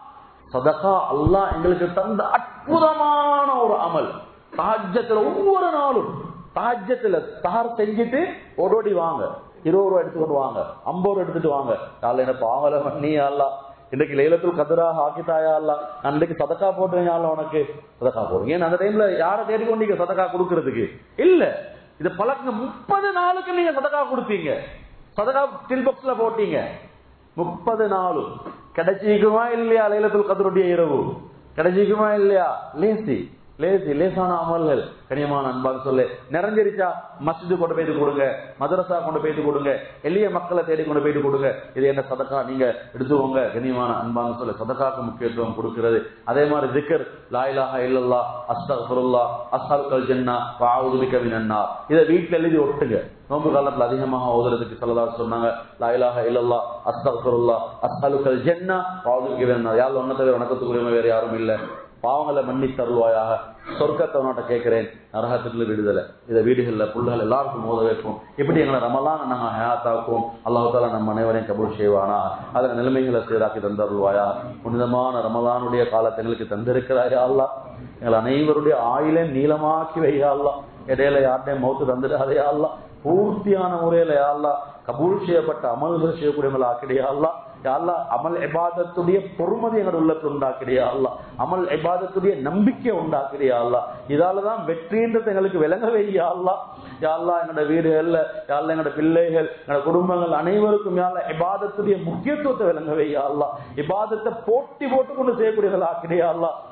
சதக்கா அல்லாஹ் எங்களுக்கு தந்த அற்புதமான ஒரு அமல் தாஜ்யத்துல ஒவ்வொரு நாளும் தாஜ்யத்துல தார் செஞ்சுட்டு ஓடோடி வாங்க இருபது ரூபா எடுத்துக்கொண்டு வாங்க ஐம்பது ரூபா எடுத்துட்டு வாங்க யாரில் என்ன பாவல பண்ணி அல்லா இன்னைக்கு லைலத்துல் கதரா ஆக்கித்தாயா அல்ல அன்றைக்கு சதக்கா போட்டுறேன் யாரில் உனக்கு சதக்கா போடுங்க ஏன்னா அந்த டைம்ல யாரை தேடிக்கொண்டீங்க சதக்கா கொடுக்கறதுக்கு இல்ல இது பழக்க முப்பது நாளுக்கு நீங்க சதக்கா கொடுத்தீங்க சதக்கா டில் பாக்ஸ்ல போட்டீங்க முப்பது நாளும் கிடைச்சிக்குமா இல்லையா லைலத்துல் கதருடைய இரவு கிடைச்சிக்குமா இல்லையா லேசி லேசி லேசான அமல்கள் கனியமான அன்பாக சொல்லு நிறைஞ்சிருச்சா மஸ்ஜிது கொண்டு போயிட்டு கொடுங்க மதரசா கொண்டு போயிட்டு கொடுங்க எளிய மக்களை தேடி கொண்டு போயிட்டு கொடுங்க இது என்ன சதக்கா நீங்க எடுத்துக்கோங்க கனியமான அன்பாக சொல்ல சதக்காக்கு முக்கியத்துவம் கொடுக்கிறது அதே மாதிரி திக்கர் லாயிலாக இல்லல்லா அஸ்தகுல்லா அஸ்ஹால் ஜன்னா வாவுதுபிக்க மினன்னா இதை வீட்டுல எழுதி ஒட்டுங்க நோம்பு காலத்துல அதிகமாக ஓதுறதுக்கு சொல்லலா சொன்னாங்க லாயிலாக இல்லல்லா அஸ்தகுல்லா அஸ்ஹாலுக்கல் ஜன்னா வாவுதுபிக்க மினன்னா யாரும் ஒன்ன தவிர வணக்கத்துக்குரியவங்க வேற யாரும் இல்ல பாவங்களை மன்னி தருவாயாக சொர்க்கத்தை உன்னாட்ட கேட்கிறேன் நரகத்துல விடுதலை இதை வீடுகள்ல புள்ளுகள் எல்லாருக்கும் மோத வைப்போம் இப்படி எங்களை ரமலான நாங்க ஹயாத்தாக்குவோம் அல்லாஹால நம்ம அனைவரையும் கபூல் செய்வானா அதில் நிலைமைகளை சீராக்கி தந்தருள்வாயா புனிதமான ரமலானுடைய காலத்தை எங்களுக்கு தந்திருக்கிறாயா அல்லா எங்கள் அனைவருடைய ஆயிலே நீளமாக்கி வையா அல்லா இடையில யார்டையும் மௌத்து தந்துடாதே அல்லா பூர்த்தியான முறையில யாழ்லா கபூல் செய்யப்பட்ட அமல்கள் செய்யக்கூடியவங்களா ஆக்கிடையா அல்லா யாழ்லா அமல் எபாதத்துடைய பொறுமதி எங்களோட உள்ளத்தை உண்டாக்கிறியா அல்லா அமல் எபாதத்துடைய நம்பிக்கை உண்டாக்கிறியா அல்லா இதாலதான் வெற்றின்றது எங்களுக்கு விளங்க வையா அல்லா யாழ்லா எங்களோட வீடுகள்ல யாழ்லா எங்களோட பிள்ளைகள் எங்களோட குடும்பங்கள் அனைவருக்கும் யாழ்லா இபாதத்துடைய முக்கியத்துவத்தை விளங்க வையா அல்லா இபாதத்தை போட்டி போட்டு கொண்டு செய்யக்கூடியவர்கள் ஆக்கிறியா அல்லா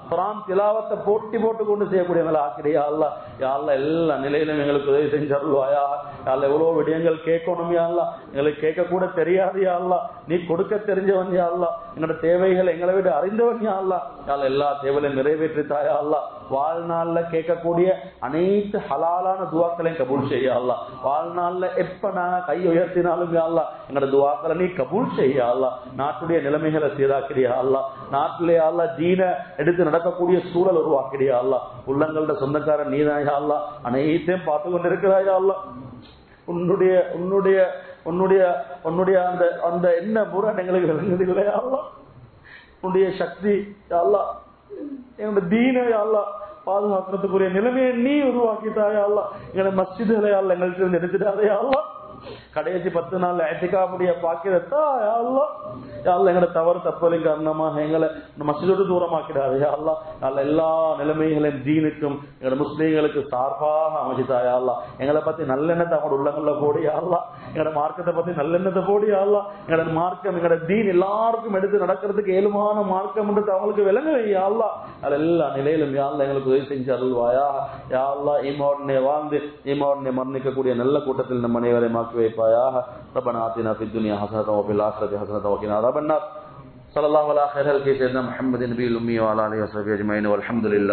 குரான் திலாவத்தை போட்டி போட்டு கொண்டு செய்யக்கூடியவங்களா ஆக்கிறியா அல்லா யா அல்லா எல்லா நிலையிலும் எங்களுக்கு உதவி செஞ்சருள்வாயா யாழ்ல எவ்வளவு விடயங்கள் கேட்கணும் யா அல்லா எங்களுக்கு கேட்க கூட தெரியாது யா அல்லா நீ கொடுக்க தெரிஞ்சவன் யா அல்லா எங்களோட தேவைகள் எங்களை விட அறிந்தவன் யா அல்லா யாழ்ல எல்லா தேவையிலும் நிறைவேற்றி தாயா அல்லா வாழ்நாள்ல கேட்கக்கூடிய அனைத்து ஹலாலான துவாக்களையும் கபூல் செய்ய அல்லா வாழ்நாள்ல எப்ப நாங்க கை உயர்த்தினாலும் யா அல்லா எங்களோட துவாக்களை நீ கபூல் செய்ய அல்லா நாட்டுடைய நிலைமைகளை சீராக்கிறியா அல்லா நாட்டிலே அல்லா தீன எடுத்து நடக்கக்கூடிய சூழல் உருவாக்கிறியா அல்லா உள்ளங்களோட சொந்தக்காரன் நீதாயா அல்லா அனைத்தையும் பார்த்து கொண்டிருக்கிறாயா அல்லா உன்னுடைய உன்னுடைய உன்னுடைய உன்னுடைய அந்த அந்த என்ன முரண் எங்களுக்கு விளங்குது இல்லையா அல்லா உன்னுடைய சக்தி அல்லா எங்களுடைய தீன அல்லா பாதுகாக்கிறதுக்குரிய நிலைமையை நீ உருவாக்கிட்டாயா அல்லா எங்களை மஸ்ஜிதுகளை அல்ல எங்கள்கிட்ட எடுத்துட்டாதே அல்லா கடைசி பத்து நாள் ஐட்டிக்காவுடைய பாக்கிறதா யாழ்லா யாழ்ல எங்கட தவறு தப்பலின் காரணமாக எங்களை மசிதோடு தூரமாக்கிறாரு யாழ்லா யாழ்ல எல்லா நிலைமைகளையும் தீனுக்கும் எங்களோட முஸ்லீம்களுக்கு சார்பாக அமைச்சிட்டா யாழ்லா எங்களை பத்தி நல்லெண்ணத்தை அவங்களோட உள்ளங்கள்ல போடி யாழ்லா எங்களோட மார்க்கத்தை பத்தி நல்லெண்ணத்தை போடி யாழ்லா எங்களோட மார்க்கம் எங்களோட தீன் எல்லாருக்கும் எடுத்து நடக்கிறதுக்கு ஏழுமான மார்க்கம் அவங்களுக்கு விளங்க யாழ்லா அது எல்லா நிலையிலும் யாழ்ல எங்களுக்கு உதவி செஞ்சு அருள்வாயா யாழ்லா ஈமாவுடனே வாழ்ந்து ஈமாவுடனே மரணிக்கக்கூடிய நல்ல கூட்டத்தில் நம்ம அனைவரை மாக்கி வைப்பாயாக ربنا آتنا في الدنيا حسنة وفي الآخرة حسنة وقنا عذاب النار صلى الله على خير الكي سيدنا محمد النبي الأمي وعلى آله وصحبه أجمعين والحمد لله